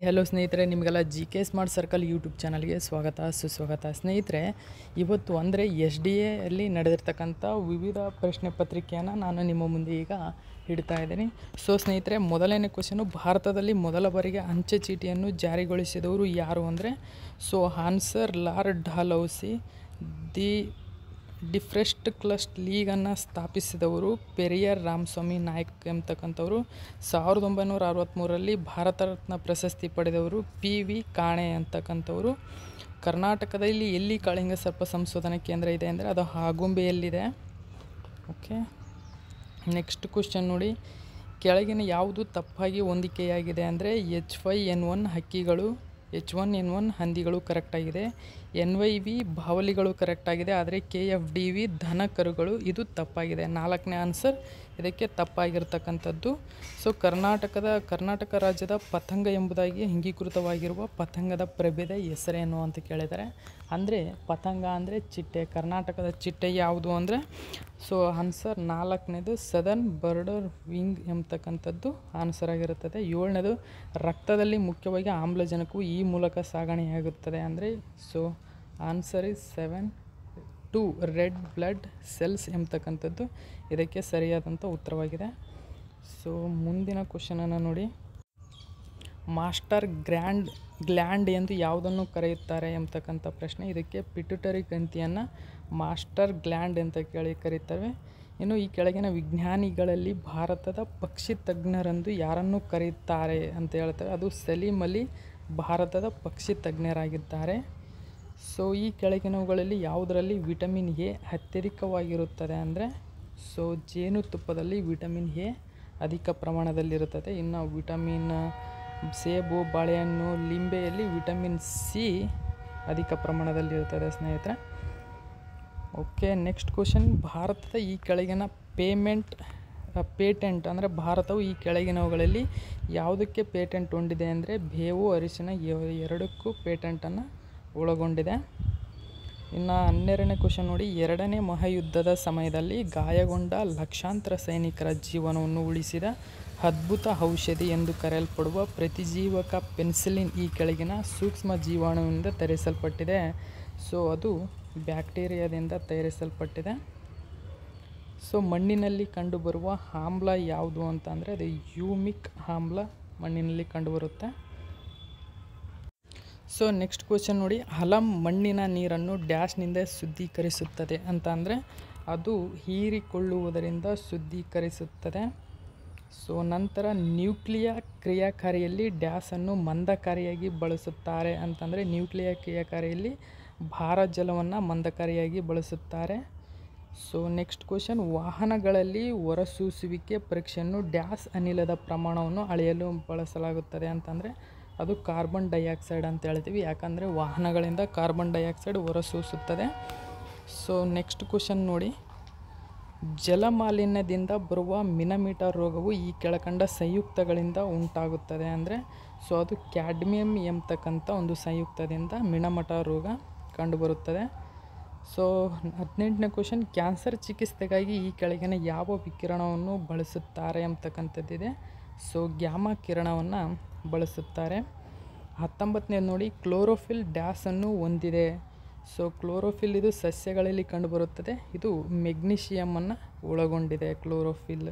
Hello ಸ್ನೇಹಿತರೆ ನಿಮಗೆಲ್ಲ G K smart circle YouTube ಚಾನಲ್ಗೆ ಸ್ವಾಗತ ಸುಸ್ವಾಗತ ಸ್ನೇಹಿತರೆ ಇವತ್ತು ಅಂದರೆ ಎಸ್ ಡಿ ಎಲ್ಲಿ ನಡೆದಿರ್ತಕ್ಕಂಥ ವಿವಿಧ ಪ್ರಶ್ನೆ ಪತ್ರಿಕೆಯನ್ನು ನಾನು ನಿಮ್ಮ ಮುಂದೆ ಈಗ ಇಡ್ತಾ ಇದ್ದೀನಿ ಸೊ ಸ್ನೇಹಿತರೆ ಮೊದಲನೇ ಕ್ವಶನು ಭಾರತದಲ್ಲಿ ಮೊದಲ ಬಾರಿಗೆ ಅಂಚೆ ಚೀಟಿಯನ್ನು ಜಾರಿಗೊಳಿಸಿದವರು ಯಾರು ಅಂದರೆ so answer Lord Dalhousie the depressed class ಲೀಗನ್ನು ಸ್ಥಾಪಿಸಿದವರು ಪೆರಿಯರ್ ರಾಮಸ್ವಾಮಿ ನಾಯ್ಕ್ ಎಂಬತಕ್ಕಂಥವ್ರು ಸಾವಿರದ ಒಂಬೈನೂರ ಅರವತ್ತ್ಮೂರರಲ್ಲಿ ಭಾರತ ರತ್ನ ಪ್ರಶಸ್ತಿ ಪಡೆದವರು ಪಿ ವಿ ಕಾಣೆ ಅಂತಕ್ಕಂಥವ್ರು ಕರ್ನಾಟಕದಲ್ಲಿ ಎಲ್ಲಿ ಕಾಳಿಂಗ ಸರ್ಪ ಸಂಶೋಧನಾ ಕೇಂದ್ರ ಇದೆ ಅಂದರೆ ಅದು ಆಗುಂಬೆಯಲ್ಲಿದೆ ಓಕೆ ನೆಕ್ಸ್ಟ್ ಕ್ವಶನ್ ನೋಡಿ ಕೆಳಗಿನ ಯಾವುದು ತಪ್ಪಾಗಿ ಹೊಂದಿಕೆಯಾಗಿದೆ ಅಂದರೆ ಎಚ್ ಫೈ ಎನ್ ಒನ್ ಹಕ್ಕಿಗಳು ಎಚ್ ಒನ್ ಎನ್ ಒನ್ ಹಂದಿಗಳು ಕರೆಕ್ಟಾಗಿದೆ ಎನ್ ವೈ ವಿ ಬಾವಲಿಗಳು ಕರೆಕ್ಟಾಗಿದೆ ಆದರೆ ಕೆ ಎಫ್ ಡಿ ವಿ ದನ ಕರುಗಳು ಇದು ತಪ್ಪಾಗಿದೆ ನಾಲ್ಕನೇ ಆನ್ಸರ್ ಇದಕ್ಕೆ ತಪ್ಪಾಗಿರ್ತಕ್ಕಂಥದ್ದು ಸೊ ಕರ್ನಾಟಕದ ಕರ್ನಾಟಕ ರಾಜ್ಯದ ಪತಂಗ ಎಂಬುದಾಗಿ ಅಂಗೀಕೃತವಾಗಿರುವ ಪತಂಗದ ಪ್ರಭೇದ ಹೆಸರೇನು ಅಂತ ಕೇಳಿದ್ದಾರೆ ಅಂದರೆ ಪತಂಗ ಅಂದರೆ ಚಿಟ್ಟೆ ಕರ್ನಾಟಕದ ಚಿಟ್ಟೆ ಯಾವುದು ಅಂದರೆ ಸೊ ಆನ್ಸರ್ ನಾಲ್ಕನೇದು ಸದರ್ನ್ ಬರ್ಡರ್ ವಿಂಗ್ ಎಂಬತಕ್ಕಂಥದ್ದು ಆನ್ಸರ್ ಆಗಿರುತ್ತದೆ ಏಳನೇದು ರಕ್ತದಲ್ಲಿ ಮುಖ್ಯವಾಗಿ ಆಮ್ಲಜನಕವು ಈ ಮೂಲಕ ಸಾಗಣೆಯಾಗುತ್ತದೆ ಅಂದರೆ so answer is seven two red blood cells ಎಂಬತಕ್ಕಂಥದ್ದು ಇದಕ್ಕೆ ಸರಿಯಾದಂಥ ಉತ್ತರವಾಗಿದೆ ಸೊ ಮುಂದಿನ ಕ್ವಶನನ್ನು ನೋಡಿ ಮಾಸ್ಟರ್ ಗ್ರ್ಯಾಂಡ್ ಗ್ಲ್ಯಾಂಡ್ ಎಂದು ಯಾವುದನ್ನು ಕರೆಯುತ್ತಾರೆ ಎಂಬತಕ್ಕಂಥ ಪ್ರಶ್ನೆ ಇದಕ್ಕೆ ಪಿಟ್ಯುಟರಿ ಗ್ರಂಥಿಯನ್ನು ಮಾಸ್ಟರ್ ಗ್ಲ್ಯಾಂಡ್ ಅಂತ ಕೇಳಿ ಕರೀತೇವೆ ಇನ್ನು ಈ ಕೆಳಗಿನ ವಿಜ್ಞಾನಿಗಳಲ್ಲಿ ಭಾರತದ ಪಕ್ಷಿ ತಜ್ಞರೆಂದು ಯಾರನ್ನು ಕರೆಯುತ್ತಾರೆ ಅಂತ ಹೇಳ್ತಾರೆ ಅದು ಸಲೀಂ ಅಲಿ ಭಾರತದ ಪಕ್ಷಿ ತಜ್ಞರಾಗಿದ್ದಾರೆ ಸೊ ಈ ಕೆಳಗಿನವುಗಳಲ್ಲಿ ಯಾವುದರಲ್ಲಿ ವಿಟಮಿನ್ ಎ ಅತ್ಯಧಿಕವಾಗಿರುತ್ತದೆ ಅಂದರೆ ಸೊ ಜೇನುತುಪ್ಪದಲ್ಲಿ ವಿಟಮಿನ್ ಎ ಅಧಿಕ ಪ್ರಮಾಣದಲ್ಲಿರುತ್ತದೆ ಇನ್ನು ವಿಟಮಿನ್ ಸೇಬು ಬಾಳೆಹಣ್ಣು ಲಿಂಬೆಯಲ್ಲಿ ವಿಟಮಿನ್ ಸಿ ಅಧಿಕ ಪ್ರಮಾಣದಲ್ಲಿರುತ್ತದೆ ಸ್ನೇಹಿತರೆ ಓಕೆ ನೆಕ್ಸ್ಟ್ ಕ್ವಶನ್ ಭಾರತದ ಈ ಕೆಳಗಿನ ಪೇಮೆಂಟ್ ಪೇಟೆಂಟ್ ಅಂದರೆ ಭಾರತವು ಈ ಕೆಳಗಿನವುಗಳಲ್ಲಿ ಯಾವುದಕ್ಕೆ ಪೇಟೆಂಟ್ ಹೊಂದಿದೆ ಅಂದರೆ ಬೇವು ಅರಿಶಿನ ಇವ- ಎರಡಕ್ಕೂ ಪೇಟೆಂಟನ್ನು ಒಳಗೊಂಡಿದೆ ಇನ್ನು ಹನ್ನೆರಡನೇ ಕ್ವಶನ್ ನೋಡಿ ಎರಡನೇ ಮಹಾಯುದ್ಧದ ಸಮಯದಲ್ಲಿ ಗಾಯಗೊಂಡ ಲಕ್ಷಾಂತರ ಸೈನಿಕರ ಜೀವನವನ್ನು ಉಳಿಸಿದ ಅದ್ಭುತ ಔಷಧಿ ಎಂದು ಕರೆಯಲ್ಪಡುವ ಪ್ರತಿಜೀವಕ ಪೆನ್ಸಿಲಿನ್ ಈ ಕೆಳಗಿನ ಸೂಕ್ಷ್ಮ ಜೀವಾಣುವಿನಿಂದ ತಯಾರಿಸಲ್ಪಟ್ಟಿದೆ ಸೊ ಅದು ಬ್ಯಾಕ್ಟೀರಿಯಾದಿಂದ ತಯಾರಿಸಲ್ಪಟ್ಟಿದೆ ಸೊ ಮಣ್ಣಿನಲ್ಲಿ ಕಂಡುಬರುವ ಆಮ್ಲ ಯಾವುದು ಅಂತ ಅಂದರೆ ಅದು ಯೂಮಿಕ್ ಆಮ್ಲ ಮಣ್ಣಿನಲ್ಲಿ ಕಂಡುಬರುತ್ತೆ ಸೊ ನೆಕ್ಸ್ಟ್ ಕ್ವಶನ್ ನೋಡಿ ಹಲಂ ಮಣ್ಣಿನ ನೀರನ್ನು ಡ್ಯಾಶ್ನಿಂದ ಶುದ್ಧೀಕರಿಸುತ್ತದೆ ಅಂತ ಅಂದರೆ ಅದು ಹೀರಿಕೊಳ್ಳುವುದರಿಂದ ಶುದ್ಧೀಕರಿಸುತ್ತದೆ ಸೊ ನಂತರ ನ್ಯೂಕ್ಲಿಯ ಕ್ರಿಯಾಕಾರಿಯಲ್ಲಿ ಡ್ಯಾಸನ್ನು ಮಂದಕಾರಿಯಾಗಿ ಬಳಸುತ್ತಾರೆ ಅಂತಂದರೆ ನ್ಯೂಕ್ಲಿಯ ಕ್ರಿಯಾಕಾರಿಯಲ್ಲಿ ಭಾರ ಜಲವನ್ನು ಮಂದಕಾರಿಯಾಗಿ ಬಳಸುತ್ತಾರೆ ಸೊ ನೆಕ್ಸ್ಟ್ ಕ್ವಶನ್ ವಾಹನಗಳಲ್ಲಿ ಹೊರಸೂಸುವಿಕೆ ಪರೀಕ್ಷೆಯನ್ನು ಡ್ಯಾಸ್ ಅನಿಲದ ಪ್ರಮಾಣವನ್ನು ಅಳೆಯಲು ಬಳಸಲಾಗುತ್ತದೆ ಅಂತಂದರೆ ಅದು ಕಾರ್ಬನ್ ಡೈಆಕ್ಸೈಡ್ ಅಂತ ಹೇಳ್ತೀವಿ ಯಾಕಂದರೆ ವಾಹನಗಳಿಂದ ಕಾರ್ಬನ್ ಡೈಆಕ್ಸೈಡ್ ಹೊರಸೂಸುತ್ತದೆ ಸೊ ನೆಕ್ಸ್ಟ್ ಕ್ವಶನ್ ನೋಡಿ ಜಲಮಾಲಿನ್ಯದಿಂದ ಬರುವ ಮಿನಮೀಟರ್ ರೋಗವು ಈ ಕೆಳಕಂಡ ಸಂಯುಕ್ತಗಳಿಂದ ಉಂಟಾಗುತ್ತದೆ ಅಂದರೆ ಸೊ ಅದು ಕ್ಯಾಡ್ಮಿಯಂ ಎಂಬತಕ್ಕಂಥ ಒಂದು ಸಂಯುಕ್ತದಿಂದ ಮಿಣಮಟ ರೋಗ ಕಂಡುಬರುತ್ತದೆ ಸೊ ಹದಿನೆಂಟನೇ ಕ್ವಶನ್ ಕ್ಯಾನ್ಸರ್ ಚಿಕಿತ್ಸೆಗಾಗಿ ಈ ಕೆಳಗಿನ ಯಾವ ವಿಕಿರಣವನ್ನು ಬಳಸುತ್ತಾರೆ ಎಂಬತಕ್ಕಂಥದ್ದಿದೆ ಸೊ ಗ್ಯಾಮಾ ಕಿರಣವನ್ನು ಬಳಸುತ್ತಾರೆ ಹತ್ತೊಂಬತ್ತನೇ ನೋಡಿ ಕ್ಲೋರೋಫಿಲ್ ಡ್ಯಾಸನ್ನು ಹೊಂದಿದೆ ಸೊ ಕ್ಲೋರೋಫಿಲ್ ಇದು ಸಸ್ಯಗಳಲ್ಲಿ ಕಂಡುಬರುತ್ತದೆ ಇದು ಮೆಗ್ನೀಷಿಯಮನ್ನು ಒಳಗೊಂಡಿದೆ ಕ್ಲೋರೋಫಿಲ್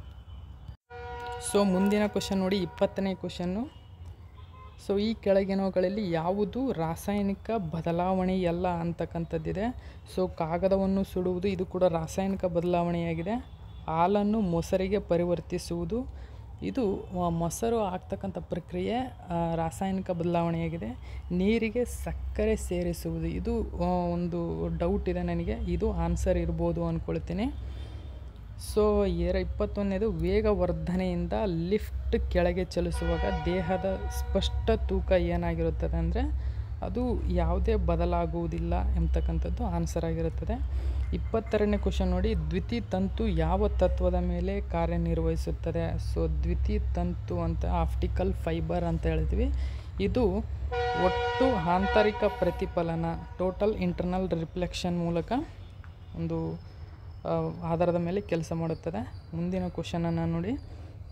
ಸೊ ಮುಂದಿನ ಕ್ವಶನ್ ನೋಡಿ ಇಪ್ಪತ್ತನೇ ಕ್ವಶನ್ನು ಸೊ ಈ ಕೆಳಗಿನವುಗಳಲ್ಲಿ ಯಾವುದು ರಾಸಾಯನಿಕ ಬದಲಾವಣೆಯಲ್ಲ ಅಂತಕ್ಕಂಥದ್ದಿದೆ ಸೊ ಕಾಗದವನ್ನು ಸುಡುವುದು ಇದು ಕೂಡ ರಾಸಾಯನಿಕ ಬದಲಾವಣೆಯಾಗಿದೆ ಹಾಲನ್ನು ಮೊಸರಿಗೆ ಪರಿವರ್ತಿಸುವುದು ಇದು ಆ, ಮೊಸರು ಆಗ್ತಕ್ಕಂಥ ಪ್ರಕ್ರಿಯೆ ಆ, ರಾಸಾಯನಿಕ ಬದಲಾವಣೆಯಾಗಿದೆ ನೀರಿಗೆ ಸಕ್ಕರೆ ಸೇರಿಸುವುದು ಇದು ಆ, ಒಂದು ಡೌಟ್ ಇದೆ ನನಗೆ ಇದು ಆನ್ಸರ್ ಇರ್ಬೋದು ಅಂದ್ಕೊಳ್ತೀನಿ ಸೊ ಎರ ಇಪ್ಪತ್ತೊಂದನೇದು ವೇಗವರ್ಧನೆಯಿಂದ ಲಿಫ್ಟ್ ಕೆಳಗೆ ಚಲಿಸುವಾಗ ದೇಹದ ಸ್ಪಷ್ಟ ತೂಕ ಏನಾಗಿರುತ್ತದೆ ಅಂದರೆ ಅದು ಯಾವುದೇ ಬದಲಾಗುವುದಿಲ್ಲ ಎಂಬತಕ್ಕಂಥದ್ದು ಆನ್ಸರ್ ಆಗಿರುತ್ತದೆ ಇಪ್ಪತ್ತೆರಡನೇ ಕ್ವಶನ್ ನೋಡಿ ದ್ವಿತಿ ತಂತು ಯಾವ ತತ್ವದ ಮೇಲೆ ಕಾರ್ಯನಿರ್ವಹಿಸುತ್ತದೆ ಸೊ ದ್ವಿತಿ ತಂತು ಅಂತ ಆಪ್ಟಿಕಲ್ ಫೈಬರ್ ಅಂತ ಹೇಳ್ತೀವಿ ಇದು ಒಟ್ಟು ಆಂತರಿಕ ಪ್ರತಿಫಲನ ಟೋಟಲ್ ಇಂಟರ್ನಲ್ ರಿಫ್ಲೆಕ್ಷನ್ ಮೂಲಕ ಒಂದು ಆ, ಆಧಾರದ ಮೇಲೆ ಕೆಲಸ ಮಾಡುತ್ತದೆ ಮುಂದಿನ ಕ್ವಶನನ್ನು ನೋಡಿ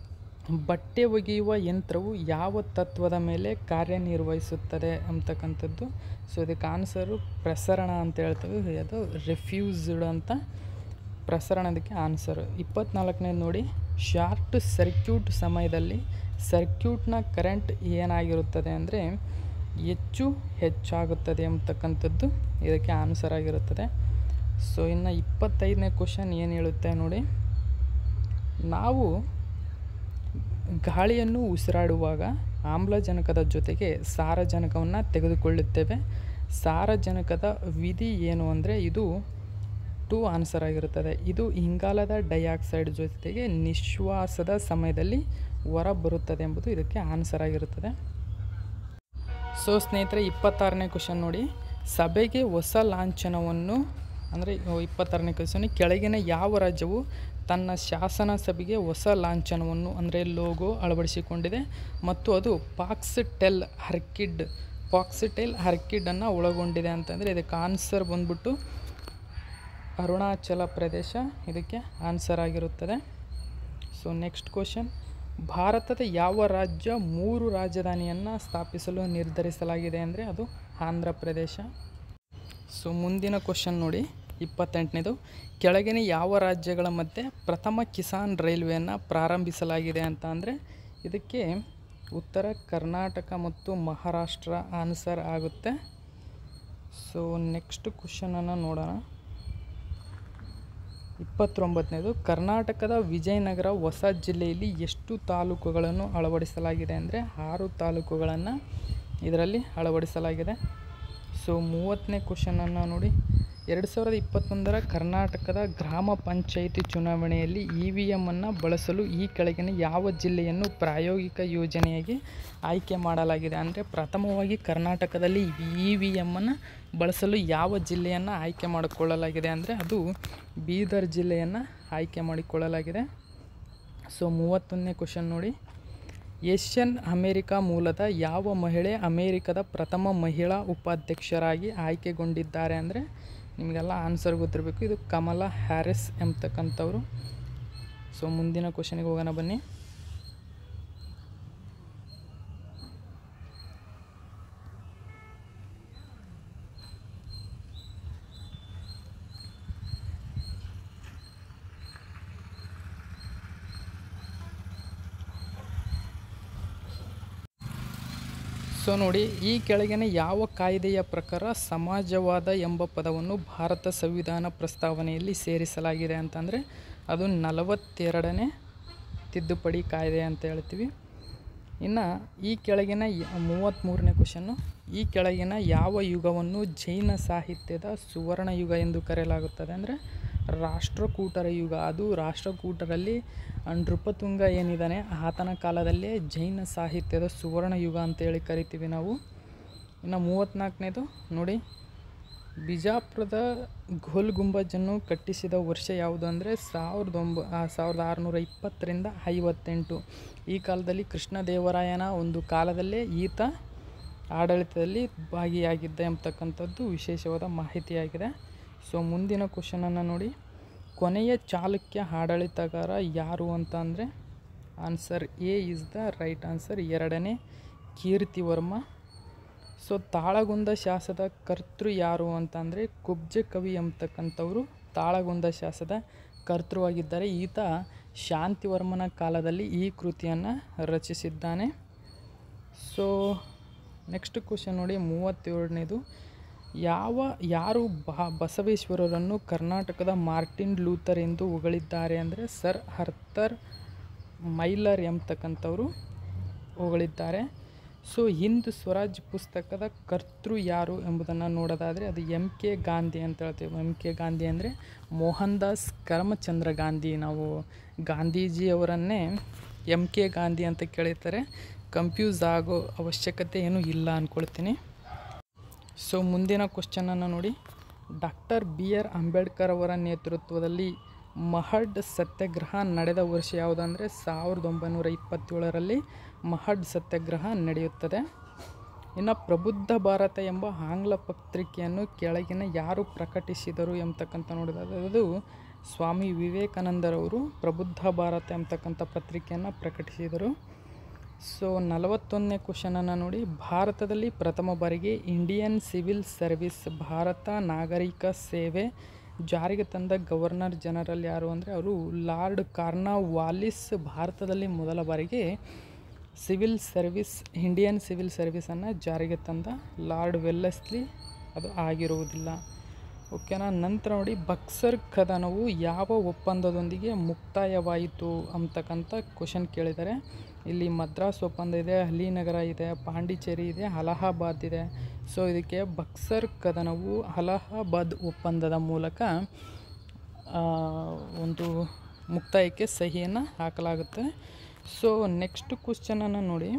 ಬಟ್ಟೆ ಒಗೆಯುವ ಯಂತ್ರವು ಯಾವ ತತ್ವದ ಮೇಲೆ ಕಾರ್ಯನಿರ್ವಹಿಸುತ್ತದೆ ಅಂತಕ್ಕಂಥದ್ದು ಸೊ ಇದಕ್ಕೆ ಆನ್ಸರು ಪ್ರಸರಣ ಅಂತ ಹೇಳ್ತೇವೆ ಅದು ರೆಫ್ಯೂಸ್ಡ್ ಅಂತ ಪ್ರಸರಣ ಅದಕ್ಕೆ ಆನ್ಸರ್ ಇಪ್ಪತ್ನಾಲ್ಕನೇದು ನೋಡಿ ಶಾರ್ಟ್ ಸರ್ಕ್ಯೂಟ್ ಸಮಯದಲ್ಲಿ ಸರ್ಕ್ಯೂಟ್ನ ಕರೆಂಟ್ ಏನಾಗಿರುತ್ತದೆ ಅಂದರೆ ಹೆಚ್ಚು ಹೆಚ್ಚಾಗುತ್ತದೆ ಅಂತಕ್ಕಂಥದ್ದು ಇದಕ್ಕೆ ಆನ್ಸರ್ ಆಗಿರುತ್ತದೆ ಸೊ ಇನ್ನು ಇಪ್ಪತ್ತೈದನೇ ಕ್ವಶನ್ ಏನು ಹೇಳುತ್ತೆ ನೋಡಿ ನಾವು ಗಾಳಿಯನ್ನು ಉಸಿರಾಡುವಾಗ ಆಮ್ಲಜನಕದ ಜೊತೆಗೆ ಸಾರಜನಕವನ್ನು ತೆಗೆದುಕೊಳ್ಳುತ್ತೇವೆ ಸಾರಜನಕದ ವಿಧಿ ಏನು ಅಂದರೆ ಇದು ಟು ಆನ್ಸರ್ ಆಗಿರುತ್ತದೆ ಇದು ಇಂಗಾಲದ ಡೈಆಕ್ಸೈಡ್ ಜೊತೆಗೆ ನಿಶ್ವಾಸದ ಸಮಯದಲ್ಲಿ ಹೊರ ಬರುತ್ತದೆ ಎಂಬುದು ಇದಕ್ಕೆ ಆನ್ಸರ್ ಆಗಿರುತ್ತದೆ ಸೊ ಸ್ನೇಹಿತರೆ ಇಪ್ಪತ್ತಾರನೇ ಕ್ವಶನ್ ನೋಡಿ ಸಭೆಗೆ ಹೊಸ ಲಾಂಛನವನ್ನು ಅಂದರೆ ಇಪ್ಪತ್ತಾರನೇ ಕ್ವಶನ್ ಕೆಳಗಿನ ಯಾವ ರಾಜ್ಯವು ತನ್ನ ಶಾಸನ ಸಭೆಗೆ ಹೊಸ ಲಾಂಛನವನ್ನು ಅಂದರೆ ಲೋಗೋ ಅಳವಡಿಸಿಕೊಂಡಿದೆ ಮತ್ತು ಅದು ಪಾಕ್ಸಿಟೆಲ್ ಹರ್ಕಿಡ್ ಪಾಕ್ಸಿಟೆಲ್ ಹರ್ಕಿಡನ್ನು ಒಳಗೊಂಡಿದೆ ಅಂತಂದರೆ ಇದಕ್ಕೆ ಆನ್ಸರ್ ಬಂದ್ಬಿಟ್ಟು ಅರುಣಾಚಲ ಪ್ರದೇಶ ಇದಕ್ಕೆ ಆನ್ಸರ್ ಆಗಿರುತ್ತದೆ ಸೊ ನೆಕ್ಸ್ಟ್ ಕ್ವಶನ್ ಭಾರತದ ಯಾವ ರಾಜ್ಯ ಮೂರು ರಾಜಧಾನಿಯನ್ನು ಸ್ಥಾಪಿಸಲು ನಿರ್ಧರಿಸಲಾಗಿದೆ ಅಂದರೆ ಅದು ಆಂಧ್ರ ಪ್ರದೇಶ ಸೊ ಮುಂದಿನ ಕ್ವಶನ್ ನೋಡಿ ಇಪ್ಪತ್ತೆಂಟನೇದು ಕೆಳಗಿನ ಯಾವ ರಾಜ್ಯಗಳ ಮಧ್ಯೆ ಪ್ರಥಮ ಕಿಸಾನ್ ರೈಲ್ವೆಯನ್ನು ಪ್ರಾರಂಭಿಸಲಾಗಿದೆ ಅಂತ ಅಂದರೆ ಇದಕ್ಕೆ ಉತ್ತರ ಕರ್ನಾಟಕ ಮತ್ತು ಮಹಾರಾಷ್ಟ್ರ ಆನ್ಸರ್ ಆಗುತ್ತೆ ಸೊ ನೆಕ್ಸ್ಟ್ ಕ್ವಶನನ್ನು ನೋಡೋಣ ಇಪ್ಪತ್ತೊಂಬತ್ತನೇದು ಕರ್ನಾಟಕದ ವಿಜಯನಗರ ಹೊಸ ಜಿಲ್ಲೆಯಲ್ಲಿ ಎಷ್ಟು ತಾಲೂಕುಗಳನ್ನು ಅಳವಡಿಸಲಾಗಿದೆ ಅಂದರೆ ಆರು ತಾಲೂಕುಗಳನ್ನು ಇದರಲ್ಲಿ ಅಳವಡಿಸಲಾಗಿದೆ ಸೊ ಮೂವತ್ತನೇ ಕ್ವಶನನ್ನು ನೋಡಿ ಎರಡು ಸಾವಿರದ ಇಪ್ಪತ್ತೊಂದರ ಕರ್ನಾಟಕದ ಗ್ರಾಮ ಪಂಚಾಯಿತಿ ಚುನಾವಣೆಯಲ್ಲಿ ಇ ವಿ ಎಮ್ಮನ್ನು ಬಳಸಲು ಈ ಕೆಳಗಿನ ಯಾವ ಜಿಲ್ಲೆಯನ್ನು ಪ್ರಾಯೋಗಿಕ ಯೋಜನೆಯಾಗಿ ಆಯ್ಕೆ ಮಾಡಲಾಗಿದೆ ಅಂದರೆ ಪ್ರಥಮವಾಗಿ ಕರ್ನಾಟಕದಲ್ಲಿ ಇ ವಿ ಎಮ್ಮನ್ನು ಬಳಸಲು ಯಾವ ಜಿಲ್ಲೆಯನ್ನು ಆಯ್ಕೆ ಮಾಡಿಕೊಳ್ಳಲಾಗಿದೆ ಅಂದರೆ ಅದು ಬೀದರ್ ಜಿಲ್ಲೆಯನ್ನು ಆಯ್ಕೆ ಮಾಡಿಕೊಳ್ಳಲಾಗಿದೆ ಸೊ ಮೂವತ್ತೊಂದನೇ ಕ್ವಶನ್ ನೋಡಿ ಏಷ್ಯನ್ ಅಮೇರಿಕಾ ಮೂಲದ ಯಾವ ಮಹಿಳೆ ಅಮೇರಿಕದ ಪ್ರಥಮ ಮಹಿಳಾ ಉಪಾಧ್ಯಕ್ಷರಾಗಿ ಆಯ್ಕೆಗೊಂಡಿದ್ದಾರೆ ಅಂದರೆ ನಿಮಗೆಲ್ಲ ಆನ್ಸರ್ ಗೊತ್ತಿರಬೇಕು ಇದು ಕಮಲಾ ಹ್ಯಾರಿಸ್ ಎಂಬತಕ್ಕಂಥವ್ರು ಸೊ ಮುಂದಿನ ಕ್ವಶನಿಗೆ ಹೋಗೋಣ ಬನ್ನಿ ಸೊ ನೋಡಿ ಈ ಕೆಳಗಿನ ಯಾವ ಕಾಯ್ದೆಯ ಪ್ರಕಾರ ಸಮಾಜವಾದ ಎಂಬ ಪದವನ್ನು ಭಾರತ ಸಂವಿಧಾನ ಪ್ರಸ್ತಾವನೆಯಲ್ಲಿ ಸೇರಿಸಲಾಗಿದೆ ಅಂತಂದರೆ ಅದು ನಲವತ್ತೆರಡನೇ ತಿದ್ದುಪಡಿ ಕಾಯ್ದೆ ಅಂತ ಹೇಳ್ತೀವಿ ಇನ್ನು ಈ ಕೆಳಗಿನ ಯ- ಮೂವತ್ತ್ಮೂರನೇ ಕ್ವಶನ್ನು ಈ ಕೆಳಗಿನ ಯಾವ ಯುಗವನ್ನು ಜೈನ ಸಾಹಿತ್ಯದ ಸುವರ್ಣ ಯುಗ ಎಂದು ಕರೆಯಲಾಗುತ್ತದೆ ಅಂದರೆ ರಾಷ್ಟ್ರಕೂಟರ ಯುಗ ಅದು ರಾಷ್ಟ್ರಕೂಟರಲ್ಲಿ ನೃಪತುಂಗ ಏನಿದ್ದಾನೆ ಆತನ ಕಾಲದಲ್ಲೇ ಜೈನ ಸಾಹಿತ್ಯದ ಸುವರ್ಣ ಯುಗ ಅಂತೇಳಿ ಕರಿತೀವಿ ನಾವು ಇನ್ನು ಮೂವತ್ತ್ನಾಲ್ಕನೇದು ನೋಡಿ ಬಿಜಾಪುರದ ಗೋಲ್ ಗುಂಬಜನ್ನು ಕಟ್ಟಿಸಿದ ವರ್ಷ ಯಾವುದು ಅಂದರೆ ಸಾವಿರದ ಒಂಬ ಆ, ಸಾವಿರದ ಆರುನೂರ ಇಪ್ಪತ್ತರಿಂದ ಐವತ್ತೆಂಟು ಈ ಕಾಲದಲ್ಲಿ ಕೃಷ್ಣದೇವರಾಯನ ಒಂದು ಕಾಲದಲ್ಲೇ ಈತ ಆಡಳಿತದಲ್ಲಿ ಭಾಗಿಯಾಗಿದ್ದ ಎಂಬತಕ್ಕಂಥದ್ದು ವಿಶೇಷವಾದ ಮಾಹಿತಿಯಾಗಿದೆ ಸೊ ಮುಂದಿನ ಕ್ವಶನನ್ನು ನೋಡಿ ಕೊನೆಯ ಚಾಲುಕ್ಯ ಆಡಳಿತಗಾರ ಯಾರು ಅಂತ ಅಂದರೆ answer A is the right answer ಎರಡನೇ ಕೀರ್ತಿವರ್ಮ ಸೊ ತಾಳಗುಂದ ಶಾಸದ ಕರ್ತೃ ಯಾರು ಅಂತ ಅಂದರೆ ಕುಬ್ಜ ಕವಿ ಎಂಬತಕ್ಕಂಥವ್ರು ತಾಳಗುಂದ ಶಾಸದ ಕರ್ತೃವಾಗಿದ್ದಾರೆ ಈತ ಶಾಂತಿವರ್ಮನ ಕಾಲದಲ್ಲಿ ಈ ಕೃತಿಯನ್ನು ರಚಿಸಿದ್ದಾನೆ ಸೊ ನೆಕ್ಸ್ಟ್ ಕ್ವಶನ್ ನೋಡಿ ಮೂವತ್ತೇಳನೇದು ಯಾವ ಯಾರು ಬ ಬಸವೇಶ್ವರರನ್ನು ಕರ್ನಾಟಕದ ಮಾರ್ಟಿನ್ ಲೂಥರ್ ಎಂದು ಹೊಗಳಿದ್ದಾರೆ ಅಂದರೆ ಸರ್ ಹರ್ತರ್ ಮೈಲರ್ ಎಂಬತಕ್ಕಂಥವ್ರು ಹೊಗಳಿದ್ದಾರೆ ಸೊ ಹಿಂದ್ ಸ್ವರಾಜ್ ಪುಸ್ತಕದ ಕರ್ತೃ ಯಾರು ಎಂಬುದನ್ನು ನೋಡೋದಾದರೆ ಅದು ಎಂ ಕೆ ಗಾಂಧಿ ಅಂತ ಹೇಳ್ತೀವಿ ಎಂ ಕೆ ಗಾಂಧಿ ಅಂದರೆ ಮೋಹನ್ ದಾಸ್ ಕರಮಚಂದ್ರ ಗಾಂಧಿ ನಾವು ಗಾಂಧೀಜಿಯವರನ್ನೇ ಎಂ ಕೆ ಗಾಂಧಿ ಅಂತ ಕೇಳಿರ್ತಾರೆ ಕನ್ಫ್ಯೂಸ್ ಆಗೋ ಅವಶ್ಯಕತೆ ಏನೂ ಇಲ್ಲ ಅಂದ್ಕೊಳ್ತೀನಿ ಸೊ ಮುಂದಿನ ಕ್ವಶನನ್ನು ನೋಡಿ ಡಾಕ್ಟರ್ ಬಿ ಆರ್ ಅಂಬೇಡ್ಕರ್ ಅವರ ನೇತೃತ್ವದಲ್ಲಿ ಮಹಡ್ ಸತ್ಯಾಗ್ರಹ ನಡೆದ ವರ್ಷ ಯಾವುದಂದರೆ ಸಾವಿರದ ಒಂಬೈನೂರ ಇಪ್ಪತ್ತೇಳರಲ್ಲಿ ಮಹಡ್ ಸತ್ಯಾಗ್ರಹ ನಡೆಯುತ್ತದೆ ಇನ್ನು ಪ್ರಬುದ್ಧ ಭಾರತ ಎಂಬ ಆಂಗ್ಲ ಪತ್ರಿಕೆಯನ್ನು ಕೆಳಗಿನ ಯಾರು ಪ್ರಕಟಿಸಿದರು ಎಂಬತಕ್ಕಂಥ ನೋಡಿದಾಗ ಅದು ಸ್ವಾಮಿ ವಿವೇಕಾನಂದರವರು ಪ್ರಬುದ್ಧ ಭಾರತ ಎಂಬತಕ್ಕಂಥ ಪತ್ರಿಕೆಯನ್ನು ಪ್ರಕಟಿಸಿದರು ಸೊ ನಲವತ್ತೊಂದನೇ ಕ್ವಶನನ್ನು ನೋಡಿ ಭಾರತದಲ್ಲಿ ಪ್ರಥಮ ಬಾರಿಗೆ ಇಂಡಿಯನ್ ಸಿವಿಲ್ ಸರ್ವಿಸ್ ಭಾರತ ನಾಗರಿಕ ಸೇವೆ ಜಾರಿಗೆ ತಂದ ಗವರ್ನರ್ ಜನರಲ್ ಯಾರು ಅಂದರೆ ಅವರು ಲಾರ್ಡ್ ಕಾರ್ನಾ ವಾಲಿಸ್ ಭಾರತದಲ್ಲಿ ಮೊದಲ ಬಾರಿಗೆ ಸಿವಿಲ್ ಸರ್ವಿಸ್ ಇಂಡಿಯನ್ ಸಿವಿಲ್ ಸರ್ವಿಸನ್ನು ಜಾರಿಗೆ ತಂದ ಲಾರ್ಡ್ ವೆಲ್ಲೆಸ್ಲಿ ಅದು ಆಗಿರುವುದಿಲ್ಲ ಓಕೆನಾ ನಂತರ ನೋಡಿ ಬಕ್ಸರ್ ಕದನವು ಯಾವ ಒಪ್ಪಂದದೊಂದಿಗೆ ಮುಕ್ತಾಯವಾಯಿತು ಅಂತಕ್ಕಂಥ ಕ್ವಶನ್ ಕೇಳಿದ್ದಾರೆ ಇಲ್ಲಿ ಮದ್ರಾಸ್ ಒಪ್ಪಂದ ಇದೆ ಅಲಿನಗರ ಇದೆ ಪಾಂಡಿಚೇರಿ ಇದೆ ಅಲಹಾಬಾದ್ ಇದೆ ಸೊ ಇದಕ್ಕೆ ಬಕ್ಸರ್ ಕದನವು ಅಲಹಾಬಾದ್ ಒಪ್ಪಂದದ ಮೂಲಕ ಆ, ಒಂದು ಮುಕ್ತಾಯಕ್ಕೆ ಸಹಿಯನ್ನು ಹಾಕಲಾಗುತ್ತೆ ಸೊ ನೆಕ್ಸ್ಟ್ ಕ್ವಶನನ್ನು ನೋಡಿ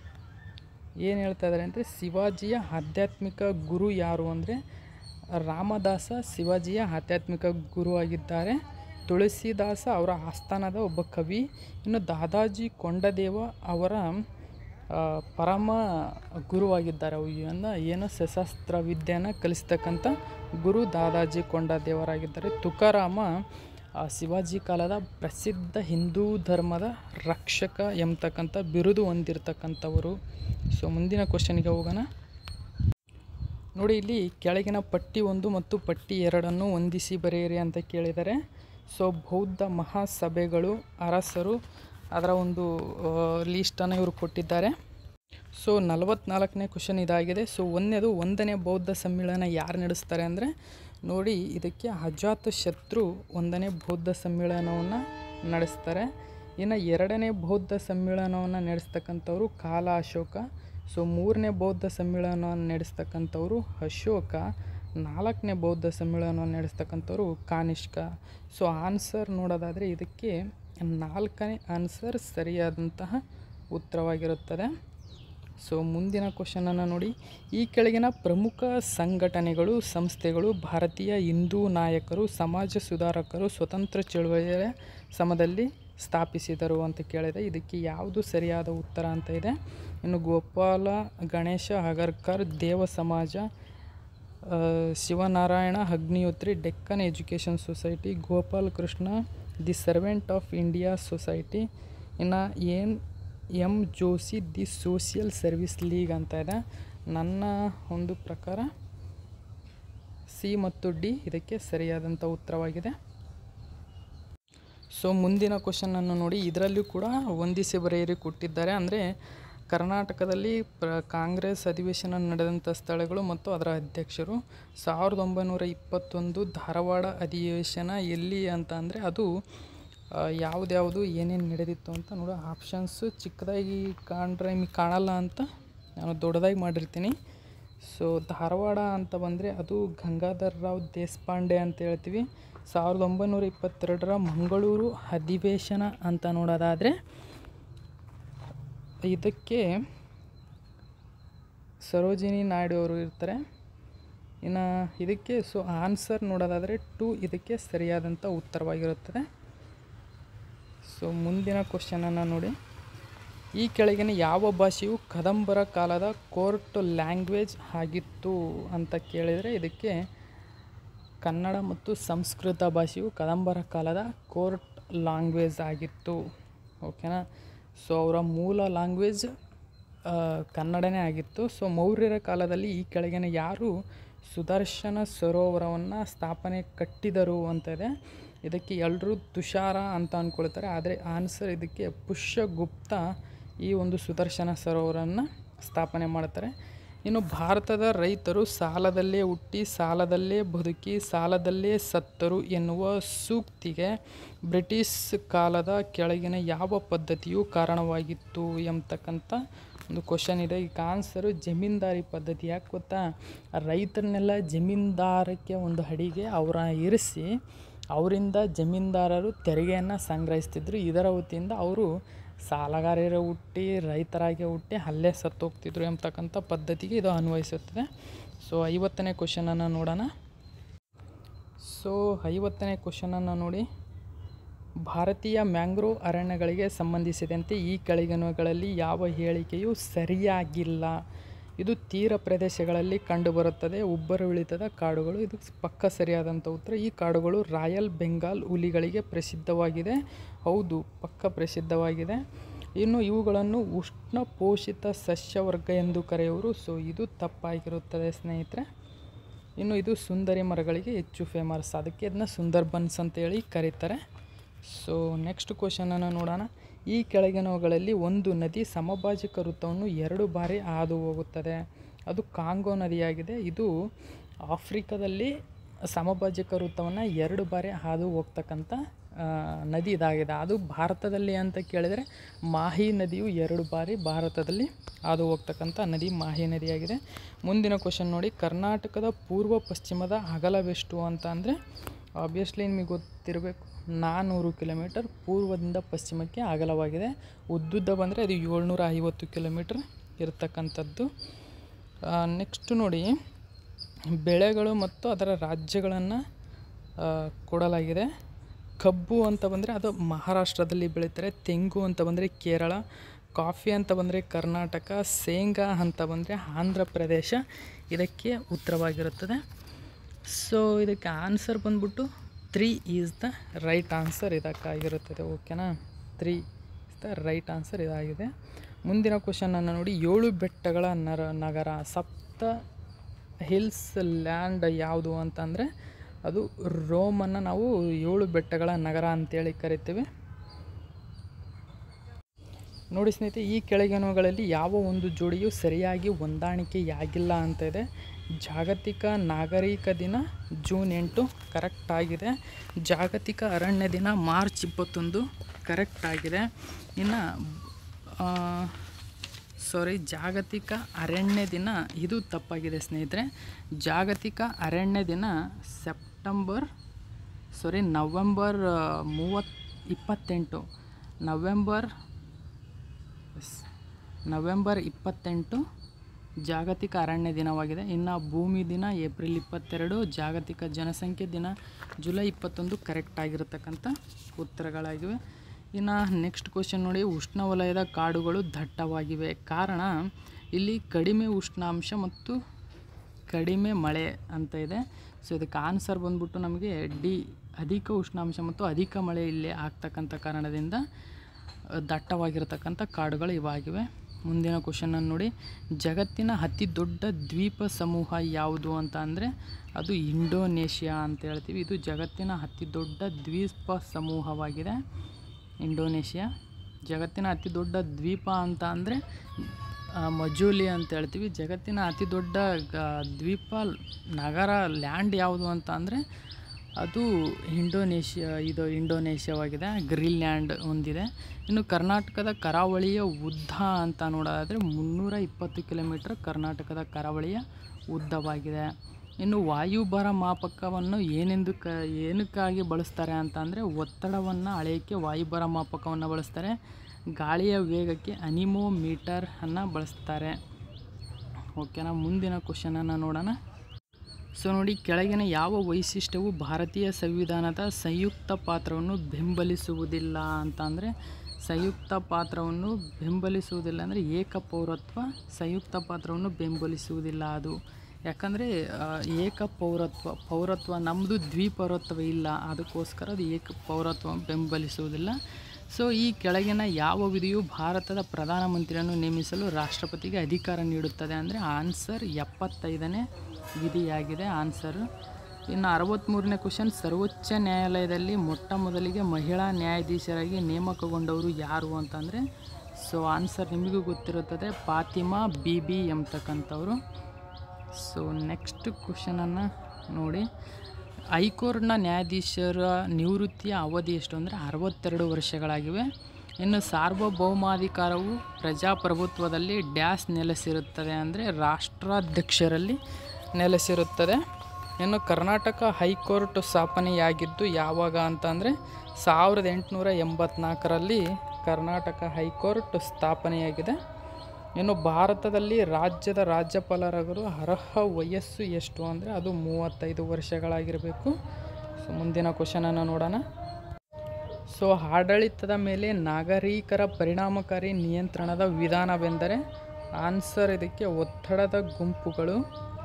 ಏನು ಹೇಳ್ತಾ ಇದ್ದಾರೆ ಅಂದರೆ ಶಿವಾಜಿಯ ಆಧ್ಯಾತ್ಮಿಕ ಗುರು ಯಾರು ಅಂದರೆ ರಾಮದಾಸ ಶಿವಾಜಿಯ ಆಧ್ಯಾತ್ಮಿಕ ಗುರು ಆಗಿದ್ದಾರೆ ತುಳಸಿದಾಸ ಅವರ ಆಸ್ಥಾನದ ಒಬ್ಬ ಕವಿ ಇನ್ನು ದಾದಾಜಿ ಕೊಂಡದೇವ ಅವರ ಆ, ಪರಮ ಗುರುವಾಗಿದ್ದಾರೆ ಅವು ಏನು ಏನು ಸಶಸ್ತ್ರ ವಿದ್ಯೆಯನ್ನು ಕಲಿಸ್ತಕ್ಕಂಥ ಗುರು ದಾದಾಜಿ ಕೊಂಡದೇವರಾಗಿದ್ದಾರೆ ತುಕಾರಾಮ ಆ, ಶಿವಾಜಿ ಕಾಲದ ಪ್ರಸಿದ್ಧ ಹಿಂದೂ ಧರ್ಮದ ರಕ್ಷಕ ಎಂಬತಕ್ಕಂಥ ಬಿರುದು ಹೊಂದಿರತಕ್ಕಂಥವರು ಸೊ ಮುಂದಿನ ಕ್ವಶನ್ಗೆ ಹೋಗೋಣ ನೋಡಿ ಇಲ್ಲಿ ಕೆಳಗಿನ ಪಟ್ಟಿ ಒಂದು ಮತ್ತು ಪಟ್ಟಿ ಎರಡನ್ನು ಹೊಂದಿಸಿ ಬರೆಯಿರಿ ಅಂತ ಕೇಳಿದ್ದಾರೆ ಸೊ ಬೌದ್ಧ ಮಹಾಸಭೆಗಳು ಅರಸರು ಅದರ ಒಂದು ಲೀಸ್ಟನ್ನು ಇವರು ಕೊಟ್ಟಿದ್ದಾರೆ ಸೊ ನಲವತ್ನಾಲ್ಕನೇ ಕ್ವಶನ್ ಇದಾಗಿದೆ ಸೊ ಒಂದನೇದು ಒಂದನೇ ಬೌದ್ಧ ಸಮ್ಮೇಳನ ಯಾರು ನಡೆಸ್ತಾರೆ ಅಂದರೆ ನೋಡಿ ಇದಕ್ಕೆ ಅಜಾತ ಶತ್ರು ಒಂದನೇ ಬೌದ್ಧ ಸಮ್ಮೇಳನವನ್ನು ನಡೆಸ್ತಾರೆ ಇನ್ನು ಎರಡನೇ ಬೌದ್ಧ ಸಮ್ಮೇಳನವನ್ನು ನಡೆಸ್ತಕ್ಕಂಥವ್ರು ಕಾಲ ಅಶೋಕ ಸೊ ಮೂರನೇ ಬೌದ್ಧ ಸಮ್ಮೇಳನವನ್ನು ನಡೆಸ್ತಕ್ಕಂಥವ್ರು ಅಶೋಕ ನಾಲ್ಕನೇ ಬೌದ್ಧ ಸಮ್ಮೇಳನವನ್ನು ನಡೆಸ್ತಕ್ಕಂಥವ್ರು ಕಾನಿಷ್ಕ ಸೊ ಆನ್ಸರ್ ನೋಡೋದಾದರೆ ಇದಕ್ಕೆ ನಾಲ್ಕನೇ ಆನ್ಸರ್ ಸರಿಯಾದಂತಹ ಉತ್ತರವಾಗಿರುತ್ತದೆ ಸೊ ಮುಂದಿನ ಕ್ವಶನನ್ನು ನೋಡಿ ಈ ಕೆಳಗಿನ ಪ್ರಮುಖ ಸಂಘಟನೆಗಳು ಸಂಸ್ಥೆಗಳು ಭಾರತೀಯ ಹಿಂದೂ ನಾಯಕರು ಸಮಾಜ ಸುಧಾರಕರು ಸ್ವತಂತ್ರ ಚಳುವಳಿಯ ಸಮದಲ್ಲಿ ಸ್ಥಾಪಿಸಿದರು ಅಂತ ಕೇಳಿದೆ ಇದಕ್ಕೆ ಯಾವುದು ಸರಿಯಾದ ಉತ್ತರ ಅಂತ ಇದೆ ಇನ್ನು ಗೋಪಾಲ ಗಣೇಶ ಅಗರ್ಕರ್ ದೇವ ಸಮಾಜ ಆ, Shivanarayan Agnihotri Deccan education society Gopal Krishna the servant of India society ಇನ್ನು N M Joshi the social service league ಅಂತ ಇದೆ ನನ್ನ ಒಂದು ಪ್ರಕಾರ ಸಿ ಮತ್ತು ಡಿ ಇದಕ್ಕೆ ಸರಿಯಾದಂಥ ಉತ್ತರವಾಗಿದೆ ಸೊ ಮುಂದಿನ ಕ್ವಶನನ್ನು ನೋಡಿ ಇದರಲ್ಲೂ ಕೂಡ ಹೊಂದಿಸಿ ಬರೆಯಿರಿ ಕೊಟ್ಟಿದ್ದಾರೆ ಅಂದರೆ ಕರ್ನಾಟಕದಲ್ಲಿ ಪ್ರ ಕಾಂಗ್ರೆಸ್ ಅಧಿವೇಶನ ನಡೆದಂಥ ಸ್ಥಳಗಳು ಮತ್ತು ಅದರ ಅಧ್ಯಕ್ಷರು ಸಾವಿರದ ಒಂಬೈನೂರ ಇಪ್ಪತ್ತೊಂದು ಧಾರವಾಡ ಅಧಿವೇಶನ ಎಲ್ಲಿ ಅಂತ ಅಂದರೆ ಅದು ಆ, ಯಾವ್ದ್ಯಾವುದು ಏನೇನು ನಡೆದಿತ್ತು ಅಂತ ನೋಡೋ ಆಪ್ಷನ್ಸು ಚಿಕ್ಕದಾಗಿ ಕಾಣ್ರೆ ನಿಮಗೆ ಕಾಣಲ್ಲ ಅಂತ ನಾನು ದೊಡ್ಡದಾಗಿ ಮಾಡಿರ್ತೀನಿ ಸೊ ಧಾರವಾಡ ಅಂತ ಬಂದರೆ ಅದು ಗಂಗಾಧರ್ ರಾವ್ ದೇಶಪಾಂಡೆ ಅಂತ ಹೇಳ್ತೀವಿ ಸಾವಿರದ ಒಂಬೈನೂರ ಇಪ್ಪತ್ತೆರಡರ ಮಂಗಳೂರು ಅಧಿವೇಶನ ಅಂತ ನೋಡೋದಾದರೆ ಇದಕ್ಕೆ ಸರೋಜಿನಿ ನಾಯ್ಡು ಅವರು ಇರ್ತಾರೆ ಇನ್ನು ಇದಕ್ಕೆ ಸೊ ಆನ್ಸರ್ ನೋಡೋದಾದರೆ ಟು ಇದಕ್ಕೆ ಸರಿಯಾದಂಥ ಉತ್ತರವಾಗಿರುತ್ತದೆ ಸೊ ಮುಂದಿನ ಕ್ವಶನನ್ನು ನೋಡಿ ಈ ಕೆಳಗಿನ ಯಾವ ಭಾಷೆಯು ಕದಂಬರ ಕಾಲದ ಕೋರ್ಟ್ ಲ್ಯಾಂಗ್ವೇಜ್ ಆಗಿತ್ತು ಅಂತ ಕೇಳಿದರೆ ಇದಕ್ಕೆ ಕನ್ನಡ ಮತ್ತು ಸಂಸ್ಕೃತ ಭಾಷೆಯು ಕದಂಬರ ಕಾಲದ ಕೋರ್ಟ್ ಲ್ಯಾಂಗ್ವೇಜ್ ಆಗಿತ್ತು ಓಕೆನಾ ಸೊ ಅವರ ಮೂಲ ಲ್ಯಾಂಗ್ವೇಜ್ ಕನ್ನಡನೇ ಆಗಿತ್ತು ಸೊ ಮೌರ್ಯರ ಕಾಲದಲ್ಲಿ ಈ ಕೆಳಗಿನ ಯಾರು ಸುದರ್ಶನ ಸರೋವರವನ್ನು ಸ್ಥಾಪನೆ ಕಟ್ಟಿದರು ಅಂತ ಇದೆ ಇದಕ್ಕೆ ಎಲ್ಲರೂ ತುಷಾರ ಅಂತ ಅಂದ್ಕೊಳ್ತಾರೆ ಆದರೆ ಆನ್ಸರ್ ಇದಕ್ಕೆ ಪುಷ್ಯಗುಪ್ತ ಈ ಒಂದು ಸುದರ್ಶನ ಸರೋವರನ್ನು ಸ್ಥಾಪನೆ ಮಾಡ್ತಾರೆ ಇನ್ನು ಭಾರತದ ರೈತರು ಸಾಲದಲ್ಲೇ ಹುಟ್ಟಿ ಸಾಲದಲ್ಲೇ ಬದುಕಿ ಸಾಲದಲ್ಲೇ ಸತ್ತರು ಎನ್ನುವ ಸೂಕ್ತಿಗೆ ಬ್ರಿಟಿಷ್ ಕಾಲದ ಕೆಳಗಿನ ಯಾವ ಪದ್ಧತಿಯು ಕಾರಣವಾಗಿತ್ತು ಎಂಬತಕ್ಕಂಥ ಒಂದು ಕ್ವಶನ್ ಇದೆ ಈಗ ಆನ್ಸರು ಜಮೀನ್ದಾರಿ ಪದ್ಧತಿ ಯಾಕೆ ಗೊತ್ತಾ ರೈತರನ್ನೆಲ್ಲ ಜಮೀನ್ದಾರಕ್ಕೆ ಒಂದು ಅಡಿಗೆ ಅವರ ಇರಿಸಿ ಅವರಿಂದ ಜಮೀನ್ದಾರರು ತೆರಿಗೆಯನ್ನು ಸಂಗ್ರಹಿಸ್ತಿದ್ರು ಇದರ ವತಿಯಿಂದ ಅವರು ಸಾಲಗಾರರ ಹುಟ್ಟಿ ರೈತರಾಗಿ ಹುಟ್ಟಿ ಅಲ್ಲೇ ಸತ್ತೋಗ್ತಿದ್ರು ಎಂಬತಕ್ಕಂಥ ಪದ್ಧತಿಗೆ ಇದು ಅನ್ವಯಿಸುತ್ತದೆ ಸೊ ಐವತ್ತನೇ ಕ್ವಶನನ್ನು ನೋಡೋಣ ಸೊ ಐವತ್ತನೇ ಕ್ವಶನನ್ನು ನೋಡಿ ಭಾರತೀಯ ಮ್ಯಾಂಗ್ರೋವ್ ಅರಣ್ಯಗಳಿಗೆ ಸಂಬಂಧಿಸಿದಂತೆ ಈ ಕೆಳಗಿನವುಗಳಲ್ಲಿ ಯಾವ ಹೇಳಿಕೆಯು ಸರಿಯಾಗಿಲ್ಲ ಇದು ತೀರ ಪ್ರದೇಶಗಳಲ್ಲಿ ಕಂಡುಬರುತ್ತದೆ ಉಬ್ಬರವಿಳಿತದ ಕಾಡುಗಳು ಇದು ಪಕ್ಕ ಸರಿಯಾದಂಥ ಉತ್ತರ ಈ ಕಾಡುಗಳು ರಾಯಲ್ ಬೆಂಗಾಲ್ ಹುಲಿಗಳಿಗೆ ಪ್ರಸಿದ್ಧವಾಗಿದೆ ಹೌದು ಪಕ್ಕ ಪ್ರಸಿದ್ಧವಾಗಿದೆ ಇನ್ನು ಇವುಗಳನ್ನು ಉಷ್ಣ ಪೋಷಿತ ಸಸ್ಯವರ್ಗ ಎಂದು ಕರೆಯುವರು ಸೊ ಇದು ತಪ್ಪಾಗಿರುತ್ತದೆ ಸ್ನೇಹಿತರೆ ಇನ್ನು ಇದು ಸುಂದರಿ ಮರಗಳಿಗೆ ಹೆಚ್ಚು ಫೇಮಸ್ ಅದಕ್ಕೆ ಇದನ್ನ ಸುಂದರ್ಬನ್ಸ್ ಅಂತೇಳಿ ಕರೀತಾರೆ ಸೊ ನೆಕ್ಸ್ಟ್ ಕ್ವಶನನ್ನು ನೋಡೋಣ ಈ ಕೆಳಗಿನವುಗಳಲ್ಲಿ ಒಂದು ನದಿ ಸಮಭಾಜಕ ವೃತ್ತವನ್ನು ಎರಡು ಬಾರಿ ಹಾದು ಹೋಗುತ್ತದೆ ಅದು ಕಾಂಗೋ ನದಿಯಾಗಿದೆ ಇದು ಆಫ್ರಿಕಾದಲ್ಲಿ ಸಮಭಾಜಕ ವೃತ್ತವನ್ನು ಎರಡು ಬಾರಿ ಹಾದು ಹೋಗ್ತಕ್ಕಂಥ ಆ, ನದಿ ಇದಾಗಿದೆ ಅದು ಭಾರತದಲ್ಲಿ ಅಂತ ಕೇಳಿದರೆ ಮಾಹಿ ನದಿಯು ಎರಡು ಬಾರಿ ಭಾರತದಲ್ಲಿ ಹಾದು ಹೋಗ್ತಕ್ಕಂಥ ನದಿ ಮಾಹಿ ನದಿಯಾಗಿದೆ ಮುಂದಿನ ಕ್ವಶನ್ ನೋಡಿ ಕರ್ನಾಟಕದ ಪೂರ್ವ ಪಶ್ಚಿಮದ ಅಗಲವೆಷ್ಟು ಅಂತ ಅಂದರೆ ಆಬ್ವಿಯಸ್ಲಿ ನಿಮಗೆ ಗೊತ್ತಿರಬೇಕು ನಾನ್ನೂರು ಕಿಲೋಮೀಟರ್ ಪೂರ್ವದಿಂದ ಪಶ್ಚಿಮಕ್ಕೆ ಅಗಲವಾಗಿದೆ ಉದ್ದುದ್ದ ಬಂದರೆ ಅದು ಏಳ್ನೂರ ಐವತ್ತು ಕಿಲೋಮೀಟ್ರ್ ಇರತಕ್ಕಂಥದ್ದು ನೆಕ್ಸ್ಟ್ ನೋಡಿ ಬೆಳೆಗಳು ಮತ್ತು ಅದರ ರಾಜ್ಯಗಳನ್ನು ಕೊಡಲಾಗಿದೆ ಕಬ್ಬು ಅಂತ ಬಂದರೆ ಅದು ಮಹಾರಾಷ್ಟ್ರದಲ್ಲಿ ಬೆಳೀತಾರೆ ತೆಂಗು ಅಂತ ಬಂದರೆ ಕೇರಳ ಕಾಫಿ ಅಂತ ಬಂದರೆ ಕರ್ನಾಟಕ ಶೇಂಗಾ ಅಂತ ಬಂದರೆ ಆಂಧ್ರ ಪ್ರದೇಶ ಇದಕ್ಕೆ ಉತ್ತರವಾಗಿರುತ್ತದೆ ಸೊ ಇದಕ್ಕೆ ಆನ್ಸರ್ ಬಂದ್ಬಿಟ್ಟು three is the right answer ಇದಕ್ಕಾಗಿರುತ್ತದೆ ಓಕೆನಾ three is the right answer ಇದಾಗಿದೆ ಮುಂದಿನ ಕ್ವಶನನ್ನು ನೋಡಿ ಏಳು ಬೆಟ್ಟಗಳ ನರ ನಗರ ಸಪ್ತ ಹಿಲ್ಸ್ ಲ್ಯಾಂಡ್ ಯಾವುದು ಅಂತಂದರೆ ಅದು ರೋಮನ್ನು ನಾವು ಏಳು ಬೆಟ್ಟಗಳ ನಗರ ಅಂತೇಳಿ ಕರಿತೀವಿ ನೋಡಿ ಸ್ನೇಹಿತರೆ ಈ ಕೆಳಗಿನವುಗಳಲ್ಲಿ ಯಾವ ಒಂದು ಜೋಡಿಯು ಸರಿಯಾಗಿ ಹೊಂದಾಣಿಕೆಯಾಗಿಲ್ಲ ಅಂತ ಇದೆ ಜಾಗತಿಕ ನಾಗರಿಕ ದಿನ ಜೂನ್ ಎಂಟು ಕರೆಕ್ಟ್ ಆಗಿದೆ ಜಾಗತಿಕ ಅರಣ್ಯ ದಿನ ಮಾರ್ಚ್ ಇಪ್ಪತ್ತೊಂದು ಕರೆಕ್ಟ್ ಆಗಿದೆ ಇನ್ನು ಸಾರಿ ಜಾಗತಿಕ ಅರಣ್ಯ ದಿನ ಇದು ತಪ್ಪಾಗಿದೆ ಸ್ನೇಹಿತರೆ ಜಾಗತಿಕ ಅರಣ್ಯ ದಿನ ಸೆಪ್ಟೆಂಬರ್ ಸಾರಿ ನವೆಂಬರ್ ಮೂವತ್ತು ಇಪ್ಪತ್ತೆಂಟು ನವೆಂಬರ್ ಎಸ್. ನವೆಂಬರ್ ಇಪ್ಪತ್ತೆಂಟು ಜಾಗತಿಕ ಅರಣ್ಯ ದಿನವಾಗಿದೆ ಇನ್ನು ಭೂಮಿ ದಿನ ಏಪ್ರಿಲ್ ಇಪ್ಪತ್ತೆರಡು ಜಾಗತಿಕ ಜನಸಂಖ್ಯೆ ದಿನ ಜುಲೈ ಇಪ್ಪತ್ತೊಂದು ಕರೆಕ್ಟ್ ಆಗಿರತಕ್ಕಂಥ ಉತ್ತರಗಳಾಗಿವೆ ಇನ್ನು ನೆಕ್ಸ್ಟ್ ಕ್ವಶನ್ ನೋಡಿ ಉಷ್ಣವಲಯದ ಕಾಡುಗಳು ದಟ್ಟವಾಗಿವೆ ಕಾರಣ ಇಲ್ಲಿ ಕಡಿಮೆ ಉಷ್ಣಾಂಶ ಮತ್ತು ಕಡಿಮೆ ಮಳೆ ಅಂತ ಇದೆ ಸೊ ಇದಕ್ಕೆ ಆನ್ಸರ್ ಬಂದ್ಬಿಟ್ಟು ನಮಗೆ ಡಿ ಅಧಿಕ ಉಷ್ಣಾಂಶ ಮತ್ತು ಅಧಿಕ ಮಳೆ ಇಲ್ಲಿ ಆಗ್ತಕ್ಕಂಥ ಕಾರಣದಿಂದ ಅ, ದಟ್ಟವಾಗಿರತಕ್ಕಂಥ ಕಾಡುಗಳು ಇವಾಗಿವೆ ಮುಂದಿನ ಕ್ವಶನನ್ನು ನೋಡಿ ಜಗತ್ತಿನ ಅತಿ ದೊಡ್ಡ ದ್ವೀಪ ಸಮೂಹ ಯಾವುದು ಅಂತ ಅಂದರೆ ಅದು ಇಂಡೋನೇಷ್ಯಾ ಅಂತ ಹೇಳ್ತೀವಿ ಇದು ಜಗತ್ತಿನ ಅತಿ ದೊಡ್ಡ ದ್ವೀಪ ಸಮೂಹವಾಗಿದೆ ಇಂಡೋನೇಷ್ಯಾ ಜಗತ್ತಿನ ಅತಿ ದೊಡ್ಡ ದ್ವೀಪ ಅಂತ ಅಂದರೆ ಮಜೂಲಿ ಅಂತ ಹೇಳ್ತೀವಿ ಜಗತ್ತಿನ ಅತಿ ದೊಡ್ಡ ಗ- ದ್ವೀಪ ನಗರ ಲ್ಯಾಂಡ್ ಯಾವುದು ಅಂತ ಅಂದರೆ ಅದು ಇಂಡೋನೇಷ್ಯಾ ಇದು ಇಂಡೋನೇಷ್ಯಾವಾಗಿದೆ ಗ್ರೀನ್ಲ್ಯಾಂಡ್ ಹೊಂದಿದೆ ಇನ್ನು ಕರ್ನಾಟಕದ ಕರಾವಳಿಯ ಉದ್ದ ಅಂತ ನೋಡೋದಾದರೆ ಮುನ್ನೂರ ಇಪ್ಪತ್ತು ಕಿಲೋಮೀಟರ್ ಕರ್ನಾಟಕದ ಕರಾವಳಿಯ ಉದ್ದವಾಗಿದೆ ಇನ್ನು ವಾಯುಭಾರ ಮಾಪಕವನ್ನು ಏನೆಂದು ಕ ಏನಕ್ಕಾಗಿ ಬಳಸ್ತಾರೆ ಅಂತ ಅಂದರೆ ಒತ್ತಡವನ್ನು ಅಳೆಯೋಕ್ಕೆ ವಾಯುಭಾರ ಮಾಪಕವನ್ನು ಬಳಸ್ತಾರೆ ಗಾಳಿಯ ವೇಗಕ್ಕೆ ಅನಿಮೋಮೀಟರ್ ಅನ್ನು ಬಳಸ್ತಾರೆ ಓಕೆನಾ ಮುಂದಿನ ಕ್ವಶನನ್ನು ನೋಡೋಣ ಸೊ ನೋಡಿ ಕೆಳಗಿನ ಯಾವ ವೈಶಿಷ್ಟ್ಯವು ಭಾರತೀಯ ಸಂವಿಧಾನದ ಸಂಯುಕ್ತ ಪಾತ್ರವನ್ನು ಬೆಂಬಲಿಸುವುದಿಲ್ಲ ಅಂತ ಅಂದರೆ ಸಂಯುಕ್ತ ಪಾತ್ರವನ್ನು ಬೆಂಬಲಿಸುವುದಿಲ್ಲ ಅಂದರೆ ಏಕ ಪೌರತ್ವ ಸಂಯುಕ್ತ ಪಾತ್ರವನ್ನು ಬೆಂಬಲಿಸುವುದಿಲ್ಲ ಅದು ಯಾಕಂದರೆ ಆ, ಏಕ ಪೌರತ್ವ ಪೌರತ್ವ ನಮ್ಮದು ದ್ವಿಪೌರತ್ವ ಇಲ್ಲ ಅದಕ್ಕೋಸ್ಕರ ಅದು ಏಕ ಪೌರತ್ವ ಬೆಂಬಲಿಸುವುದಿಲ್ಲ ಸೊ ಈ ಕೆಳಗಿನ ಯಾವ ವಿಧಿಯು ಭಾರತದ ಪ್ರಧಾನಮಂತ್ರಿಯನ್ನು ನೇಮಿಸಲು ರಾಷ್ಟ್ರಪತಿಗೆ ಅಧಿಕಾರ ನೀಡುತ್ತದೆ ಅಂದರೆ ಆನ್ಸರ್ ಎಪ್ಪತ್ತೈದನೇ ವಿಧಿಯಾಗಿದೆ ಆನ್ಸರ್ ಇನ್ನು ಅರವತ್ತ್ಮೂರನೇ ಕ್ವಶನ್ ಸರ್ವೋಚ್ಚ ನ್ಯಾಯಾಲಯದಲ್ಲಿ ಮೊಟ್ಟ ಮೊದಲಿಗೆ ಮಹಿಳಾ ನ್ಯಾಯಾಧೀಶರಾಗಿ ನೇಮಕಗೊಂಡವರು ಯಾರು ಅಂತಂದರೆ ಸೊ ಆನ್ಸರ್ ನಿಮಗೂ ಗೊತ್ತಿರುತ್ತದೆ ಫಾತಿಮಾ ಬಿ ಬಿ ಎಂಬತಕ್ಕಂಥವ್ರು ಸೊ ನೆಕ್ಸ್ಟ್ ಕ್ವಶನನ್ನು ನೋಡಿ ಹೈಕೋರ್ಟ್ನ ನ್ಯಾಯಾಧೀಶರ ನಿವೃತ್ತಿಯ ಅವಧಿ ಎಷ್ಟು ಅಂದರೆ ಅರವತ್ತೆರಡು ವರ್ಷಗಳಾಗಿವೆ ಇನ್ನು ಸಾರ್ವಭೌಮಾಧಿಕಾರವು ಪ್ರಜಾಪ್ರಭುತ್ವದಲ್ಲಿ ಡ್ಯಾಶ್ ನೆಲೆಸಿರುತ್ತದೆ ಅಂದರೆ ರಾಷ್ಟ್ರಾಧ್ಯಕ್ಷರಲ್ಲಿ ನೆಲೆಸಿರುತ್ತದೆ ಇನ್ನು ಕರ್ನಾಟಕ ಹೈಕೋರ್ಟ್ ಸ್ಥಾಪನೆಯಾಗಿದ್ದು ಯಾವಾಗ ಅಂತ ಅಂದರೆ ಸಾವಿರದ ಎಂಟುನೂರ ಎಂಬತ್ನಾಲ್ಕರಲ್ಲಿ ಕರ್ನಾಟಕ ಹೈಕೋರ್ಟ್ ಸ್ಥಾಪನೆಯಾಗಿದೆ ಇನ್ನು ಭಾರತದಲ್ಲಿ ರಾಜ್ಯದ ರಾಜ್ಯಪಾಲರವರು ಅರ್ಹ ವಯಸ್ಸು ಎಷ್ಟು ಅಂದರೆ ಅದು ಮೂವತ್ತೈದು ವರ್ಷಗಳಾಗಿರಬೇಕು ಸೊ ಮುಂದಿನ ಕ್ವಶನನ್ನು ನೋಡೋಣ ಸೊ ಆಡಳಿತದ ಮೇಲೆ ನಾಗರಿಕರ ಪರಿಣಾಮಕಾರಿ ನಿಯಂತ್ರಣದ ವಿಧಾನವೆಂದರೆ ಆನ್ಸರ್ ಇದಕ್ಕೆ ಒತ್ತಡದ ಗುಂಪುಗಳು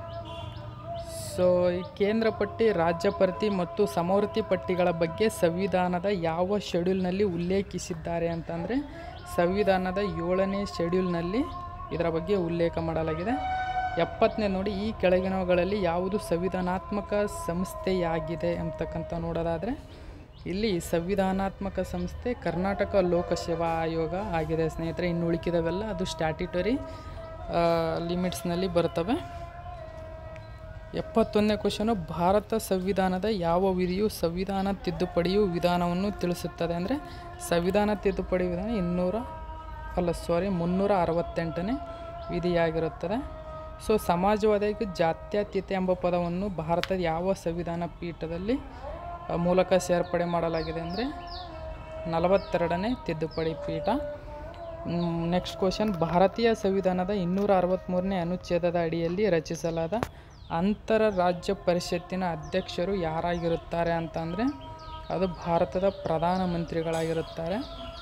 ಸೊ ಈ ಕೇಂದ್ರ ಪಟ್ಟಿ ರಾಜ್ಯ ಪಟ್ಟಿ ಮತ್ತು ಸಮವರ್ತಿ ಪಟ್ಟಿಗಳ ಬಗ್ಗೆ ಸಂವಿಧಾನದ ಯಾವ ಶೆಡ್ಯೂಲ್ನಲ್ಲಿ ಉಲ್ಲೇಖಿಸಿದ್ದಾರೆ ಅಂತಂದರೆ ಸಂವಿಧಾನದ ಏಳನೇ ಶೆಡ್ಯೂಲ್ನಲ್ಲಿ ಇದರ ಬಗ್ಗೆ ಉಲ್ಲೇಖ ಮಾಡಲಾಗಿದೆ ಎಪ್ಪತ್ತನೇ ನೋಡಿ ಈ ಕೆಳಗಿನವುಗಳಲ್ಲಿ ಯಾವುದು ಸಂವಿಧಾನಾತ್ಮಕ ಸಂಸ್ಥೆಯಾಗಿದೆ ಅಂತಕ್ಕಂಥ ನೋಡೋದಾದರೆ ಇಲ್ಲಿ ಸಂವಿಧಾನಾತ್ಮಕ ಸಂಸ್ಥೆ ಕರ್ನಾಟಕ ಲೋಕಸೇವಾ ಆಯೋಗ ಆಗಿದೆ ಸ್ನೇಹಿತರೆ ಇನ್ನು ಉಳಿಕಿದವೆಲ್ಲ ಅದು ಸ್ಟ್ಯಾಟ್ಯುಟರಿ ಲಿಮಿಟ್ಸ್ನಲ್ಲಿ ಬರ್ತವೆ ಎಪ್ಪತ್ತೊಂದನೇ ಕ್ವಶನು ಭಾರತ ಸಂವಿಧಾನದ ಯಾವ ವಿಧಿಯು ಸಂವಿಧಾನ ತಿದ್ದುಪಡಿಯು ವಿಧಾನವನ್ನು ತಿಳಿಸುತ್ತದೆ ಅಂದರೆ ಸಂವಿಧಾನ ತಿದ್ದುಪಡಿ ವಿಧಾನ ಇನ್ನೂರ ಅಲ್ಲ ಸಾರಿ ಮುನ್ನೂರ ಅರವತ್ತೆಂಟನೇ ವಿಧಿಯಾಗಿರುತ್ತದೆ ಸೊ ಸಮಾಜವಾದಿಗೆ ಜಾತ್ಯತೀತ ಎಂಬ ಪದವನ್ನು ಭಾರತದ ಯಾವ ಸಂವಿಧಾನ ಪೀಠದಲ್ಲಿ ಆ, ಮೂಲಕ ಸೇರ್ಪಡೆ ಮಾಡಲಾಗಿದೆ ಅಂದರೆ ನಲವತ್ತೆರಡನೇ ತಿದ್ದುಪಡಿ ಪೀಠ ನೆಕ್ಸ್ಟ್ ಕ್ವಶನ್ ಭಾರತೀಯ ಸಂವಿಧಾನದ ಇನ್ನೂರ ಅರವತ್ತ್ಮೂರನೇ ಅನುಚ್ಛೇದದ ಅಡಿಯಲ್ಲಿ ರಚಿಸಲಾದ ಅಂತರ ರಾಜ್ಯ ಪರಿಷತ್ತಿನ ಅಧ್ಯಕ್ಷರು ಯಾರಾಗಿರುತ್ತಾರೆ ಅಂತಂದರೆ ಅದು ಭಾರತದ ಪ್ರಧಾನಮಂತ್ರಿಗಳಾಗಿರುತ್ತಾರೆ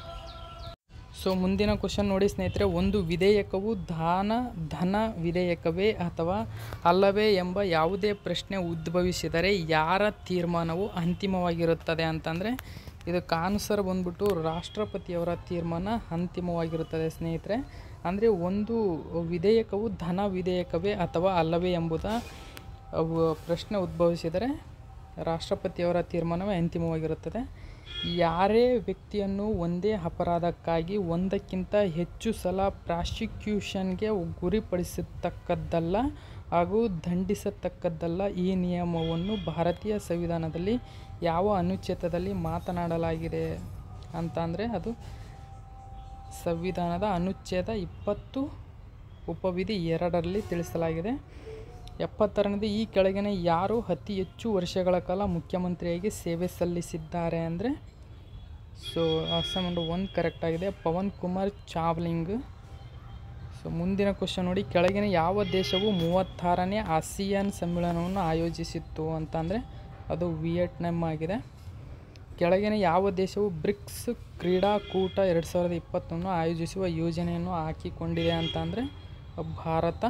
ಸೊ ಮುಂದಿನ ಕ್ವಶನ್ ನೋಡಿ ಸ್ನೇಹಿತರೆ ಒಂದು ವಿಧೇಯಕವು ದಾನ ಧನ ವಿಧೇಯಕವೇ ಅಥವಾ ಅಲ್ಲವೇ ಎಂಬ ಯಾವುದೇ ಪ್ರಶ್ನೆ ಉದ್ಭವಿಸಿದರೆ ಯಾರ ತೀರ್ಮಾನವು ಅಂತಿಮವಾಗಿರುತ್ತದೆ ಅಂತಂದರೆ ಇದಕ್ಕೆ ಆನ್ಸರ್ ಬಂದ್ಬಿಟ್ಟು ರಾಷ್ಟ್ರಪತಿಯವರ ತೀರ್ಮಾನ ಅಂತಿಮವಾಗಿರುತ್ತದೆ ಸ್ನೇಹಿತರೆ ಅಂದರೆ ಒಂದು ವಿಧೇಯಕವು ಧನ ವಿಧೇಯಕವೇ ಅಥವಾ ಅಲ್ಲವೇ ಎಂಬುದ ಅವು ಪ್ರಶ್ನೆ ಉದ್ಭವಿಸಿದರೆ ರಾಷ್ಟ್ರಪತಿಯವರ ತೀರ್ಮಾನವೇ ಅಂತಿಮವಾಗಿರುತ್ತದೆ ಯಾರೇ ವ್ಯಕ್ತಿಯನ್ನು ಒಂದೇ ಅಪರಾಧಕ್ಕಾಗಿ ಒಂದಕ್ಕಿಂತ ಹೆಚ್ಚು ಸಲ ಪ್ರಾಸಿಕ್ಯೂಷನ್ಗೆ ಗುರಿಪಡಿಸತಕ್ಕದ್ದಲ್ಲ ಹಾಗೂ ದಂಡಿಸತಕ್ಕದ್ದಲ್ಲ ಈ ನಿಯಮವನ್ನು ಭಾರತೀಯ ಸಂವಿಧಾನದಲ್ಲಿ ಯಾವ ಅನುಚ್ಛೇದದಲ್ಲಿ ಮಾತನಾಡಲಾಗಿದೆ ಅಂತ ಅಂದರೆ ಅದು ಸಂವಿಧಾನದ ಅನುಚ್ಛೇದ ಇಪ್ಪತ್ತು ಉಪವಿಧಿ ಎರಡರಲ್ಲಿ ತಿಳಿಸಲಾಗಿದೆ ಎಪ್ಪತ್ತರನೇದು ಈ ಕೆಳಗಿನ ಯಾರು ಅತಿ ಹೆಚ್ಚು ವರ್ಷಗಳ ಕಾಲ ಮುಖ್ಯಮಂತ್ರಿಯಾಗಿ ಸೇವೆ ಸಲ್ಲಿಸಿದ್ದಾರೆ ಅಂದರೆ ಸೊ ಆಪ್ಷನ್ ನಂಬರ್ ಒಂದು ಕರೆಕ್ಟ್ ಆಗಿದೆ ಪವನ್ ಕುಮಾರ್ ಚಾವ್ಲಿಂಗ್ ಸೊ ಮುಂದಿನ ಕ್ವಶನ್ ನೋಡಿ ಕೆಳಗಿನ ಯಾವ ದೇಶವು ಮೂವತ್ತಾರನೇ ಆಸಿಯಾನ್ ಸಮ್ಮೇಳನವನ್ನು ಆಯೋಜಿಸಿತ್ತು ಅಂತಂದರೆ ಅದು ವಿಯೆಟ್ನಾಂ ಆಗಿದೆ ಕೆಳಗಿನ ಯಾವ ದೇಶವು ಬ್ರಿಕ್ಸ್ ಕ್ರೀಡಾಕೂಟ ಎರಡು ಸಾವಿರದ ಇಪ್ಪತ್ತೊಂದು ಆಯೋಜಿಸುವ ಯೋಜನೆಯನ್ನು ಹಾಕಿಕೊಂಡಿದೆ ಅಂತಂದರೆ ಭಾರತ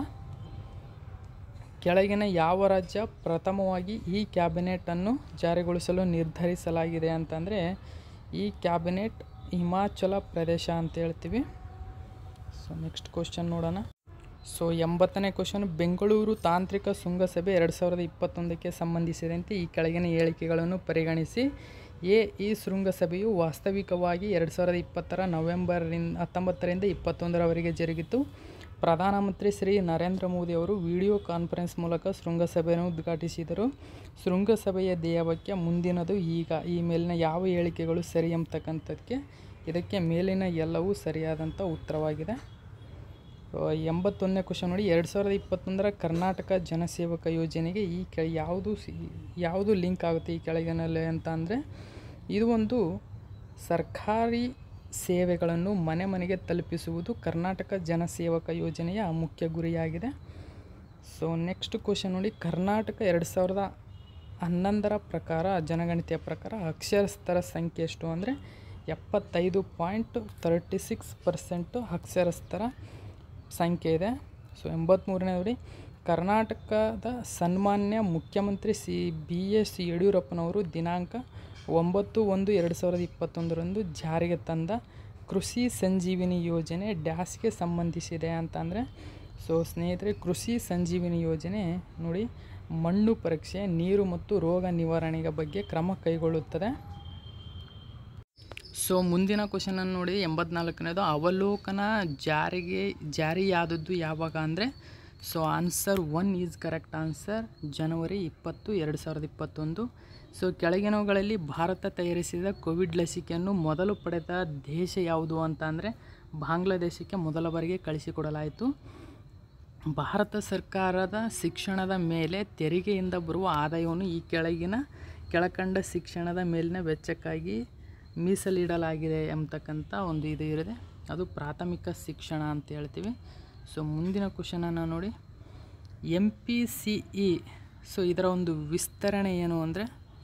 ಕೆಳಗಿನ ಯಾವ ರಾಜ್ಯ ಪ್ರಥಮವಾಗಿ ಈ ಕ್ಯಾಬಿನೆಟನ್ನು ಜಾರಿಗೊಳಿಸಲು ನಿರ್ಧರಿಸಲಾಗಿದೆ ಅಂತಂದರೆ ಈ ಕ್ಯಾಬಿನೆಟ್ ಹಿಮಾಚಲ ಪ್ರದೇಶ ಅಂತ ಹೇಳ್ತೀವಿ ಸೊ ನೆಕ್ಸ್ಟ್ ಕ್ವಶನ್ ನೋಡೋಣ ಸೊ ಎಂಬತ್ತನೇ ಕ್ವಶನ್ ಬೆಂಗಳೂರು ತಾಂತ್ರಿಕ ಶೃಂಗಸಭೆ ಎರಡು ಸಾವಿರದ ಇಪ್ಪತ್ತೊಂದಕ್ಕೆ ಸಂಬಂಧಿಸಿದಂತೆ ಈ ಕೆಳಗಿನ ಹೇಳಿಕೆಗಳನ್ನು ಪರಿಗಣಿಸಿ ಎ ಈ ಶೃಂಗಸಭೆಯು ವಾಸ್ತವಿಕವಾಗಿ ಎರಡು ಸಾವಿರದ ಇಪ್ಪತ್ತರ ನವೆಂಬರ್ರಿಂದ ಹತ್ತೊಂಬತ್ತರಿಂದ ಇಪ್ಪತ್ತೊಂದರವರೆಗೆ ಜರುಗಿತು ಪ್ರಧಾನಮಂತ್ರಿ ಶ್ರೀ ನರೇಂದ್ರ ಮೋದಿ ಅವರು ವಿಡಿಯೋ ಕಾನ್ಫರೆನ್ಸ್ ಮೂಲಕ ಶೃಂಗಸಭೆಯನ್ನು ಉದ್ಘಾಟಿಸಿದರು ಶೃಂಗಸಭೆಯ ಧ್ಯೇಯವಾಕ್ಯ ಮುಂದಿನದು ಈಗ ಈ ಮೇಲಿನ ಯಾವ ಹೇಳಿಕೆಗಳು ಸರಿ ಎಂಬತಕ್ಕಂಥದ್ದಕ್ಕೆ ಇದಕ್ಕೆ ಮೇಲಿನ ಎಲ್ಲವೂ ಸರಿಯಾದಂಥ ಉತ್ತರವಾಗಿದೆ ಆ, ಎಂಬತ್ತೊಂದನೇ ಕ್ವಶನ್ ನೋಡಿ ಎರಡು ಸಾವಿರದ ಇಪ್ಪತ್ತೊಂದರ ಕರ್ನಾಟಕ ಜನಸೇವಕ ಯೋಜನೆಗೆ ಈ ಕೆ ಯಾವುದು ಸಿ ಯಾವುದು ಲಿಂಕ್ ಆಗುತ್ತೆ ಈ ಕೆಳಗಿನಲ್ಲಿ ಅಂತ ಅಂದರೆ ಇದು ಒಂದು ಸರ್ಕಾರಿ ಸೇವೆಗಳನ್ನು ಮನೆ ಮನೆಗೆ ತಲುಪಿಸುವುದು ಕರ್ನಾಟಕ ಜನಸೇವಕ ಯೋಜನೆಯ ಮುಖ್ಯ ಗುರಿಯಾಗಿದೆ ಸೊ ನೆಕ್ಸ್ಟ್ ಕ್ವಶನ್ ನೋಡಿ ಕರ್ನಾಟಕ ಎರಡು ಸಾವಿರದ ಹನ್ನೊಂದರ ಪ್ರಕಾರ ಜನಗಣತಿಯ ಪ್ರಕಾರ ಅಕ್ಷರಸ್ಥರ ಸಂಖ್ಯೆ ಎಷ್ಟು ಅಂದರೆ ಎಪ್ಪತ್ತೈದು ಪಾಯಿಂಟ್ ತರ್ಟಿ ಸಿಕ್ಸ್ ಪರ್ಸೆಂಟು ಅಕ್ಷರಸ್ಥರ ಸಂಖ್ಯೆ ಇದೆ ಸೊ ಎಂಬತ್ತ್ಮೂರನೇ ನೋಡಿ ಕರ್ನಾಟಕದ ಸನ್ಮಾನ್ಯ ಮುಖ್ಯಮಂತ್ರಿ ಸಿ ಬಿ ಎಸ್ ಯಡಿಯೂರಪ್ಪನವರು ದಿನಾಂಕ ಒಂಬತ್ತು ಒಂದು ಎರಡು ಸಾವಿರದ ಇಪ್ಪತ್ತೊಂದರಂದು ಜಾರಿಗೆ ತಂದ ಕೃಷಿ ಸಂಜೀವಿನಿ ಯೋಜನೆ ಡ್ಯಾಸ್ಗೆ ಸಂಬಂಧಿಸಿದೆ ಅಂತಂದರೆ ಸೊ ಸ್ನೇಹಿತರೆ ಕೃಷಿ ಸಂಜೀವಿನಿ ಯೋಜನೆ ನೋಡಿ ಮಣ್ಣು ಪರೀಕ್ಷೆ ನೀರು ಮತ್ತು ರೋಗ ನಿವಾರಣೆಯ ಬಗ್ಗೆ ಕ್ರಮ ಕೈಗೊಳ್ಳುತ್ತದೆ ಸೊ ಮುಂದಿನ ಕ್ವಶನನ್ನು ನೋಡಿ ಎಂಬತ್ನಾಲ್ಕನೇದು ಅವಲೋಕನ ಜಾರಿಗೆ ಜಾರಿಯಾದದ್ದು ಯಾವಾಗ ಅಂದರೆ so answer one is correct answer ಜನವರಿ ಇಪ್ಪತ್ತು ಎರಡು ಸಾವಿರದ ಇಪ್ಪತ್ತೊಂದು ಸೊ ಕೆಳಗಿನವುಗಳಲ್ಲಿ ಭಾರತ ತಯಾರಿಸಿದ ಕೋವಿಡ್ ಲಸಿಕೆಯನ್ನು ಮೊದಲು ಪಡೆದ ದೇಶ ಯಾವುದು ಅಂತ ಅಂದರೆ ಬಾಂಗ್ಲಾದೇಶಕ್ಕೆ ಮೊದಲ ಬಾರಿಗೆ ಕಳಿಸಿಕೊಡಲಾಯಿತು ಭಾರತ ಸರ್ಕಾರದ ಶಿಕ್ಷಣದ ಮೇಲೆ ತೆರಿಗೆಯಿಂದ ಬರುವ ಆದಾಯವನ್ನು ಈ ಕೆಳಗಿನ ಕೆಳಕಂಡ ಶಿಕ್ಷಣದ ಮೇಲಿನ ವೆಚ್ಚಕ್ಕಾಗಿ ಮೀಸಲಿಡಲಾಗಿದೆ ಎಂಬತಕ್ಕಂಥ ಒಂದು ಇದು ಇರಿದೆ ಅದು ಪ್ರಾಥಮಿಕ ಶಿಕ್ಷಣ ಅಂತ ಹೇಳ್ತೀವಿ ಸೊ ಮುಂದಿನ ಕ್ವಶನನ್ನು ನೋಡಿ M P C E so ಇದರ ಒಂದು ವಿಸ್ತರಣೆ ಏನು ಅಂದರೆ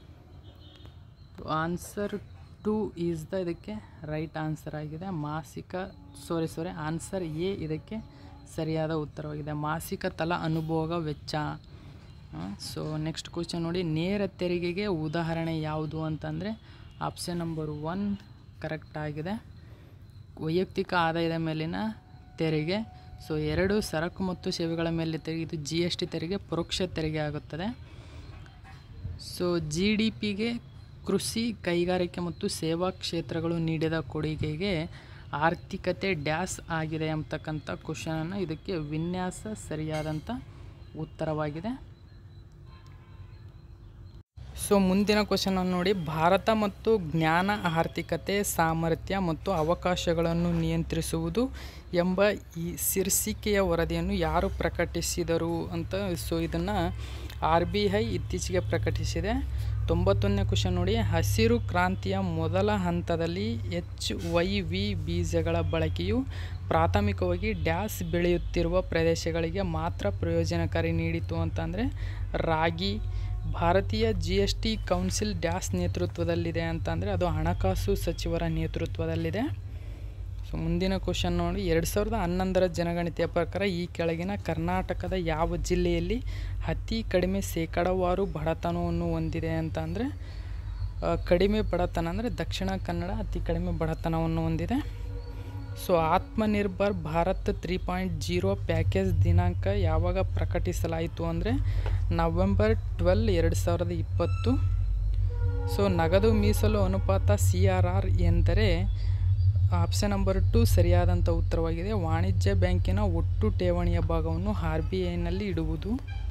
ಆನ್ಸರ್ ಟು ಈಸ್ ದ ಇದಕ್ಕೆ ರೈಟ್ ಆನ್ಸರ್ ಆಗಿದೆ ಮಾಸಿಕ ಸಾರಿ ಸಾರಿ ಆನ್ಸರ್ ಎ ಇದಕ್ಕೆ ಸರಿಯಾದ ಉತ್ತರವಾಗಿದೆ ಮಾಸಿಕ ತಲಾ ಅನುಭೋಗ ವೆಚ್ಚ ಸೊ ನೆಕ್ಸ್ಟ್ ಕ್ವಶನ್ ನೋಡಿ ನೇರ ತೆರಿಗೆಗೆ ಉದಾಹರಣೆ ಯಾವುದು ಅಂತಂದರೆ ಆಪ್ಷನ್ ನಂಬರ್ ಒನ್ ಕರೆಕ್ಟ್ ಆಗಿದೆ ವೈಯಕ್ತಿಕ ಆದಾಯದ ಮೇಲಿನ ತೆರಿಗೆ ಸೊ ಎರಡು ಸರಕು ಮತ್ತು ಸೇವೆಗಳ ಮೇಲೆ ತೆರಿಗೆ ಇದು ಜಿ ಎಸ್ ಟಿ ತೆರಿಗೆ ಪರೋಕ್ಷ ತೆರಿಗೆ ಆಗುತ್ತದೆ ಸೊ ಜಿ ಡಿ ಪಿಗೆ ಕೃಷಿ ಕೈಗಾರಿಕೆ ಮತ್ತು ಸೇವಾ ಕ್ಷೇತ್ರಗಳು ನೀಡಿದ ಕೊಡುಗೆಗೆ ಆರ್ಥಿಕತೆ ಡ್ಯಾಸ್ ಆಗಿದೆ ಅಂತಕ್ಕಂಥ ಕ್ವಶನನ್ನು ಇದಕ್ಕೆ ವಿನ್ಯಾಸ ಸರಿಯಾದಂಥ ಉತ್ತರವಾಗಿದೆ ಸೊ ಮುಂದಿನ ಕ್ವಶನ್ ನೋಡಿ ಭಾರತ ಮತ್ತು ಜ್ಞಾನ ಆರ್ಥಿಕತೆ ಸಾಮರ್ಥ್ಯ ಮತ್ತು ಅವಕಾಶಗಳನ್ನು ನಿಯಂತ್ರಿಸುವುದು ಎಂಬ ಈ ಶೀರ್ಷಿಕೆಯ ವರದಿಯನ್ನು ಯಾರು ಪ್ರಕಟಿಸಿದರು ಅಂತ ಸೊ ಇದನ್ನು ಆರ್ ಬಿ ಐ ಇತ್ತೀಚೆಗೆ ಪ್ರಕಟಿಸಿದೆ ತೊಂಬತ್ತೊಂದನೇ ಕ್ವಶನ್ ನೋಡಿ ಹಸಿರು ಕ್ರಾಂತಿಯ ಮೊದಲ ಹಂತದಲ್ಲಿ ಎಚ್ ವೈ ವಿ ಬೀಜಗಳ ಬಳಕೆಯು ಪ್ರಾಥಮಿಕವಾಗಿ ಡ್ಯಾಸ್ ಬೆಳೆಯುತ್ತಿರುವ ಪ್ರದೇಶಗಳಿಗೆ ಮಾತ್ರ ಪ್ರಯೋಜನಕಾರಿ ನೀಡಿತು ಅಂತಂದರೆ ರಾಗಿ ಭಾರತೀಯ ಜಿ ಎಸ್ ಟಿ ಕೌನ್ಸಿಲ್ ಡ್ಯಾಸ್ ನೇತೃತ್ವದಲ್ಲಿದೆ ಅಂತಂದರೆ ಅದು ಹಣಕಾಸು ಸಚಿವರ ನೇತೃತ್ವದಲ್ಲಿದೆ ಸೊ ಮುಂದಿನ ಕ್ವಶನ್ ನೋಡಿ ಎರಡು ಸಾವಿರದ ಹನ್ನೊಂದರ ಜನಗಣತಿಯ ಪ್ರಕಾರ ಈ ಕೆಳಗಿನ ಕರ್ನಾಟಕದ ಯಾವ ಜಿಲ್ಲೆಯಲ್ಲಿ ಅತಿ ಕಡಿಮೆ ಶೇಕಡಾವಾರು ಬಡತನವನ್ನು ಹೊಂದಿದೆ ಅಂತ ಅಂದರೆ ಕಡಿಮೆ ಬಡತನ ಅಂದರೆ ದಕ್ಷಿಣ ಕನ್ನಡ ಅತಿ ಕಡಿಮೆ ಬಡತನವನ್ನು ಹೊಂದಿದೆ so Atmanirbhar Bharat three point zero package ದಿನಾಂಕ ಯಾವಾಗ ಪ್ರಕಟಿಸಲಾಯಿತು ಅಂದರೆ ನವೆಂಬರ್ ಟ್ವೆಲ್ ಎರಡು ಸಾವಿರದ ಇಪ್ಪತ್ತು ಸೊ ನಗದು ಮೀಸಲು ಅನುಪಾತ ಸಿ ಆರ್ ಆರ್ ಎಂದರೆ ಆಪ್ಷನ್ ನಂಬರ್ ಟು ಸರಿಯಾದಂಥ ಉತ್ತರವಾಗಿದೆ ವಾಣಿಜ್ಯ ಬ್ಯಾಂಕಿನ ಒಟ್ಟು ಠೇವಣಿಯ ಭಾಗವನ್ನು ಆರ್ ಬಿ ಐನಲ್ಲಿ ಇಡುವುದು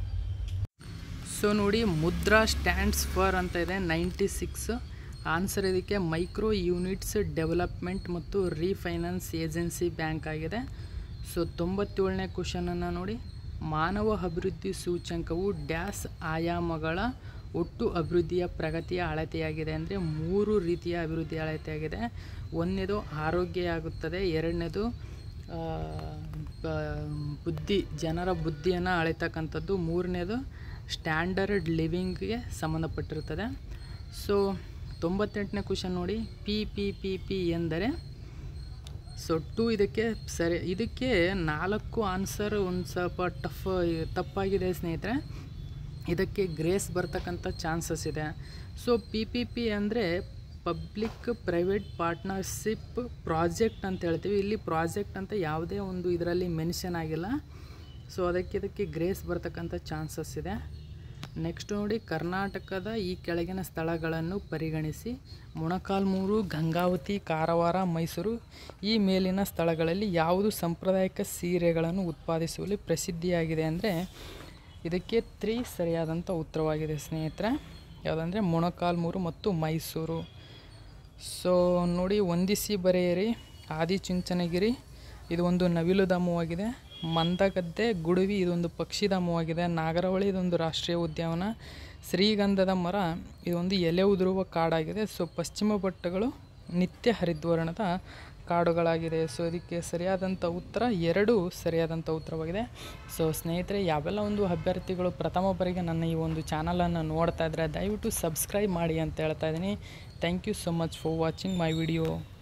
ಸೊ ನೋಡಿ ಮುದ್ರಾ ಸ್ಟ್ಯಾಂಡ್ಸ್ ಫಾರ್ ಅಂತ ಇದೆ ನೈಂಟಿ ಸಿಕ್ಸ್ ಆನ್ಸರ್ ಇದಕ್ಕೆ ಮೈಕ್ರೋ ಯೂನಿಟ್ಸ್ ಡೆವಲಪ್ಮೆಂಟ್ ಮತ್ತು ರೀಫೈನಾನ್ಸ್ ಏಜೆನ್ಸಿ ಬ್ಯಾಂಕ್ ಆಗಿದೆ ಸೊ ತೊಂಬತ್ತೇಳನೇ ಕ್ವಶನನ್ನು ನೋಡಿ ಮಾನವ ಅಭಿವೃದ್ಧಿ ಸೂಚ್ಯಂಕವು ಡ್ಯಾಸ್ ಆಯಾಮಗಳ ಒಟ್ಟು ಅಭಿವೃದ್ಧಿಯ ಪ್ರಗತಿಯ ಅಳತೆಯಾಗಿದೆ ಅಂದರೆ ಮೂರು ರೀತಿಯ ಅಭಿವೃದ್ಧಿ ಅಳತೆಯಾಗಿದೆ ಒಂದನೇದು ಆರೋಗ್ಯ ಆಗುತ್ತದೆ ಎರಡನೇದು ಆ, ಬ- ಬುದ್ಧಿ ಜನರ ಬುದ್ಧಿಯನ್ನು ಅಳಿತಕ್ಕಂಥದ್ದು ಮೂರನೇದು ಸ್ಟ್ಯಾಂಡರ್ಡ್ ಲಿವಿಂಗ್ಗೆ ಸಂಬಂಧಪಟ್ಟಿರುತ್ತದೆ ಸೊ ತೊಂಬತ್ತೆಂಟನೇ ಕ್ವಶನ್ ನೋಡಿ ಪಿ ಪಿ ಪಿ ಪಿ ಎಂದರೆ ಸೊ ಟು ಇದಕ್ಕೆ ಸರಿ ಇದಕ್ಕೆ ನಾಲ್ಕು ಆನ್ಸರ್ ಒಂದು ಸ್ವಲ್ಪ ಟಫ್ ತಪ್ಪಾಗಿದೆ ಸ್ನೇಹಿತರೆ ಇದಕ್ಕೆ ಗ್ರೇಸ್ ಬರ್ತಕ್ಕಂಥ ಚಾನ್ಸಸ್ ಇದೆ ಸೊ ಪಿ ಪಿ ಪಿ ಅಂದರೆ ಪಬ್ಲಿಕ್ ಪ್ರೈವೇಟ್ ಪಾರ್ಟ್ನರ್ಶಿಪ್ ಪ್ರಾಜೆಕ್ಟ್ ಅಂತ ಹೇಳ್ತೀವಿ ಇಲ್ಲಿ ಪ್ರಾಜೆಕ್ಟ್ ಅಂತ ಯಾವುದೇ ಒಂದು ಇದರಲ್ಲಿ ಮೆನ್ಷನ್ ಆಗಿಲ್ಲ ಸೊ ಅದಕ್ಕೆ ಇದಕ್ಕೆ ಗ್ರೇಸ್ ಬರ್ತಕ್ಕಂಥ ಚಾನ್ಸಸ್ ಇದೆ ನೆಕ್ಸ್ಟ್ ನೋಡಿ ಕರ್ನಾಟಕದ ಈ ಕೆಳಗಿನ ಸ್ಥಳಗಳನ್ನು ಪರಿಗಣಿಸಿ ಮೊಣಕಾಲ್ಮೂರು ಗಂಗಾವತಿ ಕಾರವಾರ ಮೈಸೂರು ಈ ಮೇಲಿನ ಸ್ಥಳಗಳಲ್ಲಿ ಯಾವುದು ಸಾಂಪ್ರದಾಯಿಕ ಸೀರೆಗಳನ್ನು ಉತ್ಪಾದಿಸುವಲ್ಲಿ ಪ್ರಸಿದ್ಧಿಯಾಗಿದೆ ಅಂದರೆ ಇದಕ್ಕೆ ತ್ರೀ ಸರಿಯಾದಂಥ ಉತ್ತರವಾಗಿದೆ ಸ್ನೇಹಿತರೆ ಯಾವುದಂದರೆ ಮೊಣಕಾಲ್ಮೂರು ಮತ್ತು ಮೈಸೂರು ಸೊ ನೋಡಿ ವಂದಿಸಿ ಬರೆಯಿರಿ ಆದಿಚುಂಚನಗಿರಿ ಇದು ಒಂದು ನವಿಲುಧಾಮವಾಗಿದೆ ಮಂದಗದ್ದೆ ಗುಡುವಿ ಇದೊಂದು ಪಕ್ಷಿಧಾಮವಾಗಿದೆ ನಾಗರಹೊಳಿ ಇದೊಂದು ರಾಷ್ಟ್ರೀಯ ಉದ್ಯಾನವನ ಶ್ರೀಗಂಧದ ಮರ ಇದೊಂದು ಎಲೆ ಉದುರುವ ಕಾಡಾಗಿದೆ ಸೊ ಪಶ್ಚಿಮ ಘಟ್ಟಗಳು ನಿತ್ಯ ಹರಿದ್ವರ್ಣದ ಕಾಡುಗಳಾಗಿದೆ ಸೊ ಇದಕ್ಕೆ ಸರಿಯಾದಂಥ ಉತ್ತರ ಎರಡು ಸರಿಯಾದಂಥ ಉತ್ತರವಾಗಿದೆ ಸೊ ಸ್ನೇಹಿತರೆ ಯಾವೆಲ್ಲ ಒಂದು ಅಭ್ಯರ್ಥಿಗಳು ಪ್ರಥಮ ಬಾರಿಗೆ ನನ್ನ ಈ ಒಂದು ಚಾನಲನ್ನು ನೋಡ್ತಾ ಇದ್ದರೆ ದಯವಿಟ್ಟು ಸಬ್ಸ್ಕ್ರೈಬ್ ಮಾಡಿ ಅಂತ ಹೇಳ್ತಾ ಇದ್ದೀನಿ thank you so much for watching my video